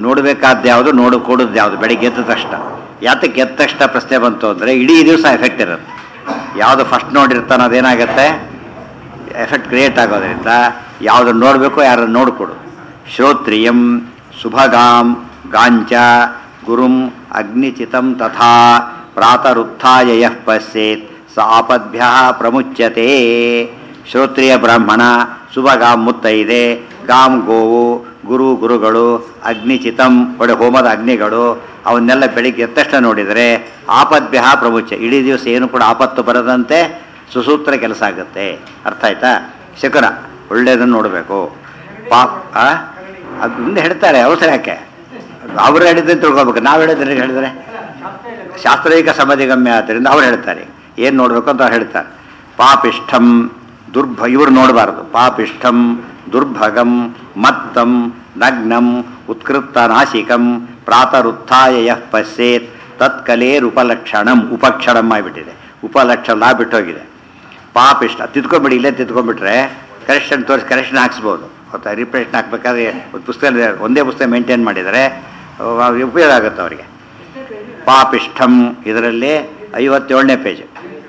ನೋಡಬೇಕಾದ್ದು ಯಾವುದು ನೋಡು ಕೊಡೋದು ಯಾವುದು ಬೆಳಿಗ್ಗೆ ಎದ್ದ ತಕ್ಷಣ ಯಾತಕ್ಕೆ ಎದ್ದ ತಕ್ಷಣ ಪ್ರಶ್ನೆ ಬಂತು ಅಂದರೆ ಇಡೀ ದಿವಸ ಎಫೆಕ್ಟ್ ಇರುತ್ತೆ ಯಾವುದು ಫಸ್ಟ್ ನೋಡಿರ್ತಾನೋ ಅದೇನಾಗುತ್ತೆ ಎಫೆಕ್ಟ್ ಕ್ರಿಯೇಟ್ ಆಗೋದ್ರಿಂದ ಯಾವುದನ್ನು ನೋಡಬೇಕು ಯಾರನ್ನು ನೋಡಿಕೊಡು ಶ್ರೋತ್ರಿಯಂ ಶುಭಗಾಂ ಗಾಂಚ ಗುರುಂ ಅಗ್ನಿಚಿತಂ ತಥಾ ಪ್ರಾತರುತ್ಥಾಯ ಯಃ ಪಶ್ಯೇತ್ ಸ ಆಪದ್ಭ್ಯ ಪ್ರಮುಚ್ಯತೆ ಶ್ರೋತ್ರಿಯ ಬ್ರಾಹ್ಮಣ ಶುಭಗಾಂ ಮುತ್ತೈದೆ ಗಾಂ ಗೋವು ಗುರು ಗುರುಗಳು ಅಗ್ನಿಚಿತಂ ಒಡೆ ಹೋಮದ ಅಗ್ನಿಗಳು ಅವನ್ನೆಲ್ಲ ಬೆಳಿಗ್ಗೆ ಎದ್ದ ತಕ್ಷಣ ನೋಡಿದರೆ ಆಪದ್ಭ್ಯ ಪ್ರಮುಚ್ಯ ಇಡೀ ದಿವಸ ಏನು ಕೂಡ ಆಪತ್ತು ಬರದಂತೆ ಸುಸೂತ್ರ ಕೆಲಸ ಆಗುತ್ತೆ ಅರ್ಥ ಆಯ್ತಾ ಶಕುನ ಒಳ್ಳೆಯದನ್ನು ನೋಡಬೇಕು ಪಾಪ್ ಆ? ಅದು ಮುಂದೆ ಹೇಳ್ತಾರೆ ಅವಸರ ಯಾಕೆ ಅವ್ರು ಹೇಳಿದ್ರೆ ತಿಳ್ಕೊಬೇಕು ನಾವು ಹೇಳಿದ್ರೆ ಹೇಳಿದ್ರೆ ಶಾಸ್ತ್ರೀಕ ಸಮಾಧಿಗಮ್ಯ ಆದ್ದರಿಂದ ಅವ್ರು ಹೇಳ್ತಾರೆ ಏನು ನೋಡಬೇಕು ಅಂತ ಅವ್ರು ಹೇಳ್ತಾರೆ ಪಾಪಿಷ್ಠಂ ದುರ್ಭ ಇವರು ನೋಡಬಾರ್ದು ಪಾಪಿಷ್ಠಂ ದುರ್ಭಗಂ ಮತ್ತಂ ನಗ್ನಂ ಉತ್ಕೃತ ನಾಸಿಕಂ ಪ್ರಾತರುತ್ಥಾಯ ಯಃ ಪಶ್ಯೇತ್ ತತ್ಕಲೇರುಪಲಕ್ಷಣಂ ಉಪಕ್ಷಣಂ ಆಗಿಬಿಟ್ಟಿದೆ ಉಪಲಕ್ಷಣ ಲಾ ಬಿಟ್ಟೋಗಿದೆ ಪಾಪಿಷ್ಟ ತಿದ್ಕೊಂಬಿಡಿ ಇಲ್ಲೇ ತಿದ್ಕೊಂಡ್ಬಿಟ್ರೆ ಕರೆಕ್ಷನ್ ತೋರಿಸಿ ಕರೆಕ್ಷನ್ ಹಾಕ್ಸ್ಬೋದು ಗೊತ್ತಾ ರಿಪ್ರೇಷನ್ ಹಾಕ್ಬೇಕಾದ್ರೆ ಒಂದು ಪುಸ್ತಕ ಒಂದೇ ಪುಸ್ತಕ ಮೇಂಟೈನ್ ಮಾಡಿದರೆ ಅಹ್, ಉಪಯೋಗ ಆಗುತ್ತೆ ಅವರಿಗೆ ಪಾಪಿಷ್ಠಂ ಇದರಲ್ಲಿ ಐವತ್ತೇಳನೇ ಪೇಜ್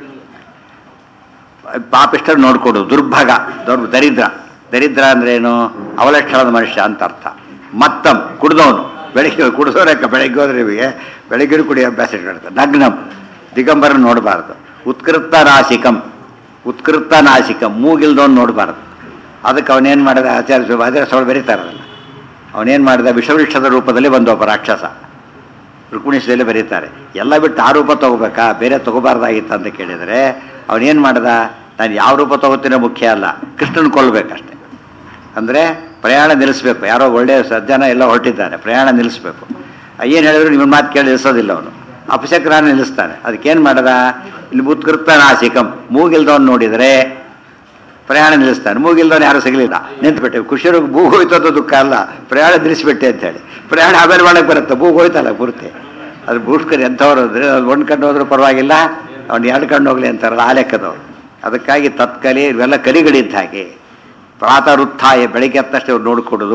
ಪಾಪಿಷ್ಠ ನೋಡ್ಕೊಡು ದುರ್ಭಗ ದೊರ್ ದರಿದ್ರ ದರಿದ್ರ ಅಂದ್ರೇನು ಅವಲಕ್ಷಣದ ಮನುಷ್ಯ ಅಂತ ಅರ್ಥ ಮತ್ತಂ ಕುಡ್ದವನು ಬೆಳಿಗ್ಗೆ ಕುಡಿದೋರಕ್ಕ ಬೆಳಗ್ಗೆ ಹೋದ್ರೆ ಇವಿಗೆ ಬೆಳಗ್ಗೆ ಕುಡಿಯೋ ಅಭ್ಯಾಸ ಇಟ್ಕೊಳ್ತಾರೆ ನಗ್ನಂ ದಿಗಂಬರ ನೋಡಬಾರ್ದು ಉತ್ಕೃತ ನಾಸಿಕಂ ಉತ್ಕೃತ ನಾಸಿಕಂ ಮೂಗಿಲ್ದವನು ನೋಡಬಾರ್ದು ಅದಕ್ಕೆ ಅವನೇನು ಮಾಡಿದ ಆಚಾರ್ಯ ಸ್ವಾಮಿ ಅದರ ಸೊಳ ಬೆರೀತಾರಲ್ಲ ಅವನೇನು ಮಾಡಿದ ವಿಷವೃಕ್ಷದ ರೂಪದಲ್ಲಿ ಬಂದ ಒಬ್ಬ ರಾಕ್ಷಸ ರುಕ್ಮಿಣಿಸದಲ್ಲಿ ಬರೀತಾರೆ ಎಲ್ಲ ಬಿಟ್ಟು ಆ ರೂಪ ತಗೋಬೇಕಾ ಬೇರೆ ತಗೋಬಾರ್ದಾಗಿತ್ತು ಅಂತ ಕೇಳಿದರೆ ಅವನೇನು ಮಾಡ್ದ ನಾನು ಯಾವ ರೂಪ ತಗೋತೀನೋ ಮುಖ್ಯ ಅಲ್ಲ ಕೃಷ್ಣನ್ ಕೊಲ್ಲಬೇಕಷ್ಟೆ ಅಂದರೆ ಪ್ರಯಾಣ ನಿಲ್ಲಿಸ್ಬೇಕು ಯಾರೋ ಒಳ್ಳೆಯ ಸಜ್ಜನ ಎಲ್ಲ ಹೊರಟಿದ್ದಾರೆ ಪ್ರಯಾಣ ನಿಲ್ಲಿಸ್ಬೇಕು ಏನು ಹೇಳಿದ್ರು ನಿಮ್ಮ ಮಾತು ಕೇಳಿ ನಿಲ್ಲಿಸೋದಿಲ್ಲ ಅವನು ಅಪಶಕ್ರಾನ ನಿಲ್ಲಿಸ್ತಾನೆ ಅದಕ್ಕೇನು ಮಾಡ್ದ ಇಲ್ಲಿ ಉತ್ಕೃತ ನಾಸಿಕಂ ಮೂಗಿಲ್ದವನು ನೋಡಿದರೆ ಪ್ರಯಾಣ ನಿಲ್ಲಿಸ್ತಾನೆ ಮೂಗಿಲ್ದವನು ಯಾರು ಸಿಗಲಿಲ್ಲ ನಿಂತ್ಬಿಟ್ಟೆ ಖುಷಿರು ಭೂ ಹೋಯ್ತು ಅಂತ ದುಃಖ ಅಲ್ಲ ಪ್ರಯಾಣ ನಿಲ್ಲಿಸ್ಬಿಟ್ಟೆ ಅಂತ ಹೇಳಿ ಪ್ರಯಾಣ ಆಮೇಲೆ ಮಾಡಕ್ಕೆ ಬರುತ್ತೆ ಭೂ ಹೋಯ್ತಲ್ಲ ಪೂರ್ತಿ ಅದು ಬೂಸ್ಕರ್ ಎಂಥವ್ರು ಅಂದರೆ ಅದು ಒಂದು ಕಣ್ಣು ಹೋದ್ರೂ ಪರವಾಗಿಲ್ಲ ಅವ್ನು ಎರಡು ಕಣ್ಣು ಹೋಗ್ಲಿ ಅಂತಾರಲ್ಲ ಆ ಲೆಕ್ಕದವ್ರು ಅದಕ್ಕಾಗಿ ತತ್ಕಲೆ ಇವೆಲ್ಲ ಕಲಿಗಳಿದ್ದ ಹಾಗೆ ಪ್ರಾತರುತ್ಥಾಯ ಬೆಳಿಗ್ಗೆ ಎತ್ತಷ್ಟೇ ಅವ್ರು ನೋಡಿಕೊಡೋದು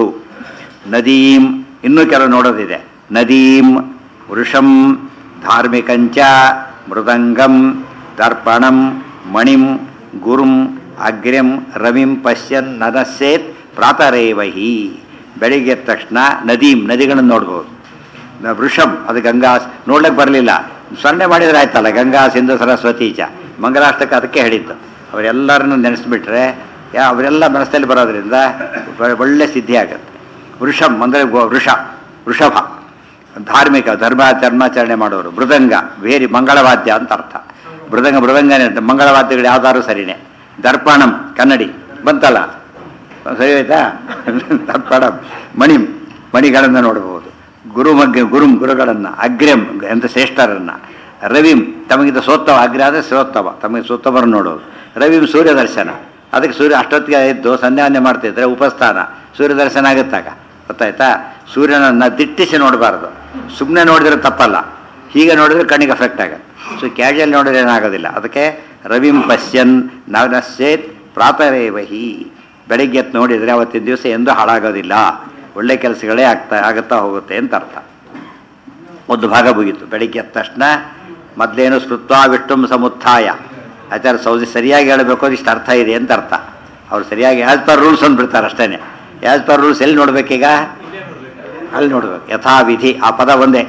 ನದೀಂ ಇನ್ನೂ ಕೆಲವು ನೋಡೋದಿದೆ ನದೀಂ ವೃಷಂ ಧಾರ್ಮಿಕಂಚ ಮೃದಂಗಂ ದರ್ಪಣಂ ಮಣಿಂ ಗುರುಂ ಅಗ್ರ್ಯಂ ರವಿಂ ಪಶ್ಯನ್ ನನಸ್ಸೇತ್ ಪ್ರಾತರೇವಹಿ ಬೆಳಿಗ್ಗೆ ಎದ್ದ ತಕ್ಷಣ ನದೀಂ ನದಿಗಳನ್ನು ನೋಡ್ಬೋದು ನ- ವೃಷಂ ಅದು ಗಂಗಾ ನೋಡ್ಲಿಕ್ಕೆ ಬರಲಿಲ್ಲ ಸೊನ್ನೆ ಮಾಡಿದ್ರೆ ಆಯ್ತಲ್ಲ ಗಂಗಾ ಸಿಂಧು ಸರಸ್ವತಿ ಚ ಮಂಗಲಾಷ್ಟಕ್ಕೆ ಅದಕ್ಕೆ ಹೇಳಿದ್ದು ಅವರೆಲ್ಲರನ್ನು ನೆನೆಸ್ಬಿಟ್ರೆ ಯಾ- ಅವರೆಲ್ಲ ಮನಸ್ಸಲ್ಲಿ ಬರೋದ್ರಿಂದ ಒ- ಒಳ್ಳೆ ಸಿದ್ಧಿ ಆಗುತ್ತೆ ವೃಷಂ ಅಂದರೆ ಗೋ- ವೃಷ ವೃಷಭ ಧಾರ್ಮಿಕ ಧರ್ಮ ಧರ್ಮಾಚರಣೆ ಮಾಡೋರು ಮೃದಂಗ ಬೇರೆ ಮಂಗಳವಾದ್ಯ ಅಂತ ಅರ್ಥ ಮೃದಂಗ ಮೃದಂಗನೇ ಅಂತ ಮಂಗಳವಾದ್ಯಗಳು ಯಾವ್ದಾದ್ರು ಸರಿನೇ ದರ್ಪಣಂ ಕನ್ನಡಿ ಬಂತಲ್ಲ ಸರಿ ಆಯ್ತಾ ದರ್ಪಣಂ ಮಣಿಂ ಮಣಿಗಳನ್ನು ನೋಡಬಹುದು ಗುರು ಮಗ್ಗ ಗುರುಂ ಗುರುಗಳನ್ನು ಅಗ್ರ್ಯಂ ಎಂತ ಶ್ರೇಷ್ಠರನ್ನ ರವಿಂ ತಮಗಿಂತ ಸೋತ್ತವ ಅಗ್ರ ಆದರೆ ಸೋತ್ತವ ತಮಗೆ ಸೋತ್ತವರನ್ನು ನೋಡೋದು ರವಿಂ ಸೂರ್ಯ ದರ್ಶನ ಅದಕ್ಕೆ ಸೂರ್ಯ ಅಷ್ಟೊತ್ತಿಗೆ ಎದ್ದು ಸಂಧ್ಯಾವಂದನೆ ಮಾಡ್ತಿದ್ರೆ ಉಪಸ್ಥಾನ ಸೂರ್ಯ ದರ್ಶನ ಆಗುತ್ತಾಗ ಗೊತ್ತಾಯ್ತಾ ಸೂರ್ಯನನ್ನ ದಿಟ್ಟಿಸಿ ನೋಡಬಾರ್ದು ಸುಮ್ಮನೆ ನೋಡಿದ್ರೆ ತಪ್ಪಲ್ಲ ಹೀಗೆ ನೋಡಿದ್ರೆ ಕಣ್ಣಿಗೆ ಅಫೆಕ್ಟ್ ಆಗುತ್ತೆ ಸೊ ಕ್ಯಾಶುಯಲ್ ನೋಡಿದ್ರೆ ಏನಾಗೋದಿಲ್ಲ ಅದಕ್ಕೆ ರವಿಂ ಪಶ್ಯನ್ ನವನಶ್ಚೇತ್ ಪ್ರಾತರೇವಹಿ ಬೆಳಿಗ್ಗೆ ಎದ್ದು ನೋಡಿದರೆ ಅವತ್ತಿನ ದಿವಸ ಎಂದೂ ಹಾಳಾಗೋದಿಲ್ಲ ಒಳ್ಳೆ ಕೆಲಸಗಳೇ ಆಗ್ತಾ ಆಗುತ್ತಾ ಹೋಗುತ್ತೆ ಅಂತ ಅರ್ಥ ಒಂದು ಭಾಗ ಮುಗೀತು ಬೆಳಿಗ್ಗೆ ಎದ್ದ ತಕ್ಷಣ ಮೊದಲೇನು ಸ್ಮೃತ್ವಾ ವಿಷ್ಣುಂ ಸಮುತ್ಥಾಯ ಆಚಾರ್ಯ ಸೌದಿ ಸರಿಯಾಗಿ ಹೇಳಬೇಕು ಅದು ಇಷ್ಟು ಅರ್ಥ ಇದೆ ಅಂತ ಅರ್ಥ ಅವ್ರು ಸರಿಯಾಗಿ ಆ್ಯಸ್ ಪರ್ ರೂಲ್ಸ್ ಅಂದ್ಬಿಡ್ತಾರೆ ಅಷ್ಟೇ ಆ್ಯಸ್ ಪರ್ ರೂಲ್ಸ್ ಎಲ್ಲಿ ನೋಡ್ಬೇಕೀಗ ಅಲ್ಲಿ ನೋಡ್ಬೇಕು ಯಥಾವಿಧಿ ಆ ಪದ ಒಂದೇ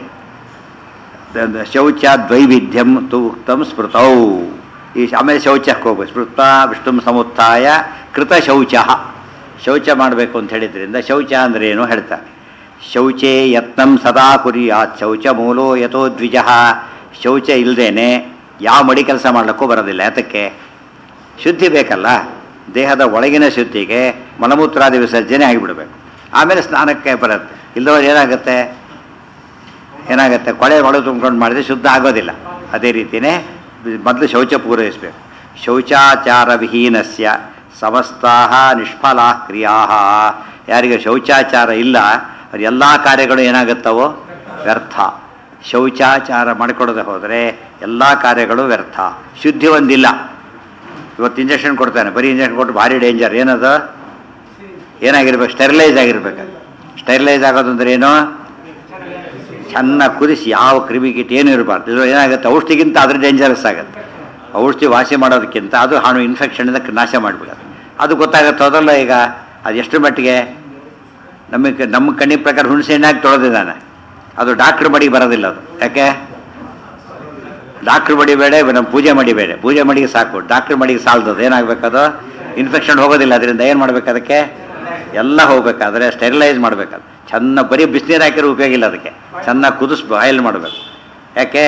ದ- ದ- ಶೌಚ ದ್ವೈವಿಧ್ಯಂ ತು ಉಕ್ತಂ ಸ್ಮೃತೌ ಈ ಶ- ಆಮೇಲೆ ಶೌಚಕ್ಕೆ ಹೋಗ್ಬೇಕು ಸ್ಮೃತ ವಿಷ್ಣು ಸಮುತ್ಥಾಯ ಕೃತ ಶೌಚ ಶೌಚ ಮಾಡಬೇಕು ಅಂತ ಹೇಳಿದ್ರಿಂದ ಶೌಚ ಅಂದ್ರೆ ಏನು ಹೇಳ್ತಾರೆ ಶೌಚೇ ಯತ್ನಂ ಸದಾ ಕುರಿಯಾತ್ ಶೌಚ ಮೂಲೋ ಯಥೋ ದ್ವಿಜ ಶೌಚ ಇಲ್ಲದೇನೆ ಯಾವ ಮಡಿ ಕೆಲಸ ಮಾಡ್ಲಿಕ್ಕೂ ಬರೋದಿಲ್ಲ ಯಾತಕ್ಕೆ ಶುದ್ಧಿ ಬೇಕಲ್ಲ ದೇಹದ ಒಳಗಿನ ಶುದ್ಧಿಗೆ ಮಲಮೂತ್ರಾದಿ ವಿಸರ್ಜನೆ ಆಗಿಬಿಡ್ಬೇಕು ಆಮೇಲೆ ಸ್ನಾನಕ್ಕೆ ಬರುತ್ತೆ ಇಲ್ಲದವ್ರು ಏನಾಗುತ್ತೆ ಏನಾಗುತ್ತೆ ಕೊಳೆ ಒಳಗೆ ತುಂಬ್ಕೊಂಡು ಮಾಡಿದ್ರೆ ಶುದ್ಧ ಆಗೋದಿಲ್ಲ ಅದೇ ರೀತಿಯೇ ಮೊದಲು ಶೌಚ ಪೂರೈಸಬೇಕು ಶೌಚಾಚಾರ ವಿಹೀನಸ್ಯ ಸಮಸ್ತಾ ನಿಷ್ಫಲಾ ಕ್ರಿಯಾ ಯಾರಿಗೆ ಶೌಚಾಚಾರ ಇಲ್ಲ ಅವ್ರ ಎಲ್ಲ ಕಾರ್ಯಗಳು ಏನಾಗುತ್ತವೋ ವ್ಯರ್ಥ ಶೌಚಾಚಾರ ಮಾಡಿಕೊಡದೆ ಹೋದರೆ ಎಲ್ಲ ಕಾರ್ಯಗಳು ವ್ಯರ್ಥ ಶುದ್ಧಿ ಒಂದಿಲ್ಲ ಇವತ್ತು ಇಂಜೆಕ್ಷನ್ ಕೊಡ್ತಾನೆ ಬರೀ ಇಂಜೆಕ್ಷನ್ ಕೊಟ್ಟು ಭಾರಿ ಡೇಂಜರ್ ಏನದು ಏನಾಗಿರ್ಬೇಕು ಸ್ಟೆರಿಲೈಸ್ ಆಗಿರ್ಬೇಕು ಸ್ಟೆರಿಲೈಸ್ ಆಗೋದು ಅಂದ್ರೆ ಏನು ಚೆನ್ನಾಗಿ ಕುದಿಸಿ ಯಾವ ಕ್ರಿಮಿಗಿಟ್ಟು ಏನೂ ಇರಬಾರ್ದು ಇದು ಏನಾಗುತ್ತೆ ಔಷಧಿಗಿಂತ ಅದ್ರ ಡೇಂಜರಸ್ ಆಗುತ್ತೆ ಔಷಧಿ ವಾಸಿ ಮಾಡೋದಕ್ಕಿಂತ ಅದು ಹಾನು ಇನ್ಫೆಕ್ಷನಿಂದ ನಾಶ ಮಾಡಿಬಿಡೋದು ಅದು ಗೊತ್ತಾಗುತ್ತೆ ಅದಲ್ಲ ಈಗ ಅದು ಎಷ್ಟು ಮಟ್ಟಿಗೆ ನಮಗೆ ನಮ್ಮ ಕಣ್ಣಿನ ಪ್ರಕಾರ ಹುಣಸೆ ಹಣ್ಣಾಗಿ ತೊಳೆದಿದ್ದಾನೆ ಅದು ಡಾಕ್ಟ್ರ್ ಮಡಿಗೆ ಬರೋದಿಲ್ಲ ಅದು ಯಾಕೆ ಡಾಕ್ಟ್ರ್ ಮಡಿ ಬೇಡ ನಮ್ಮ ಪೂಜೆ ಮಡಿ ಬೇಡ ಪೂಜೆ ಮಡಿಗೆ ಸಾಕು ಡಾಕ್ಟ್ರ್ ಮಡಿಗೆ ಸಾಲದದು ಏನಾಗಬೇಕದು ಇನ್ಫೆಕ್ಷನ್ ಹೋಗೋದಿಲ್ಲ ಅದರಿಂದ ಏನು ಮಾಡ್ಬೇಕು ಅದಕ್ಕೆ ಎಲ್ಲ ಹೋಗ್ಬೇಕಾದ್ರೆ ಸ್ಟೆರಿಲೈಸ್ ಮಾಡಬೇಕಾದ್ರೆ ಚೆನ್ನಾಗಿ ಬರೀ ಬಿಸಿನೀರು ಹಾಕಿರೋ ಉಪಯೋಗ ಇಲ್ಲ ಅದಕ್ಕೆ ಚೆನ್ನಾಗಿ ಕುದಿಸ್ ಬಾಯ್ಲ್ ಮಾಡಬೇಕು ಯಾಕೆ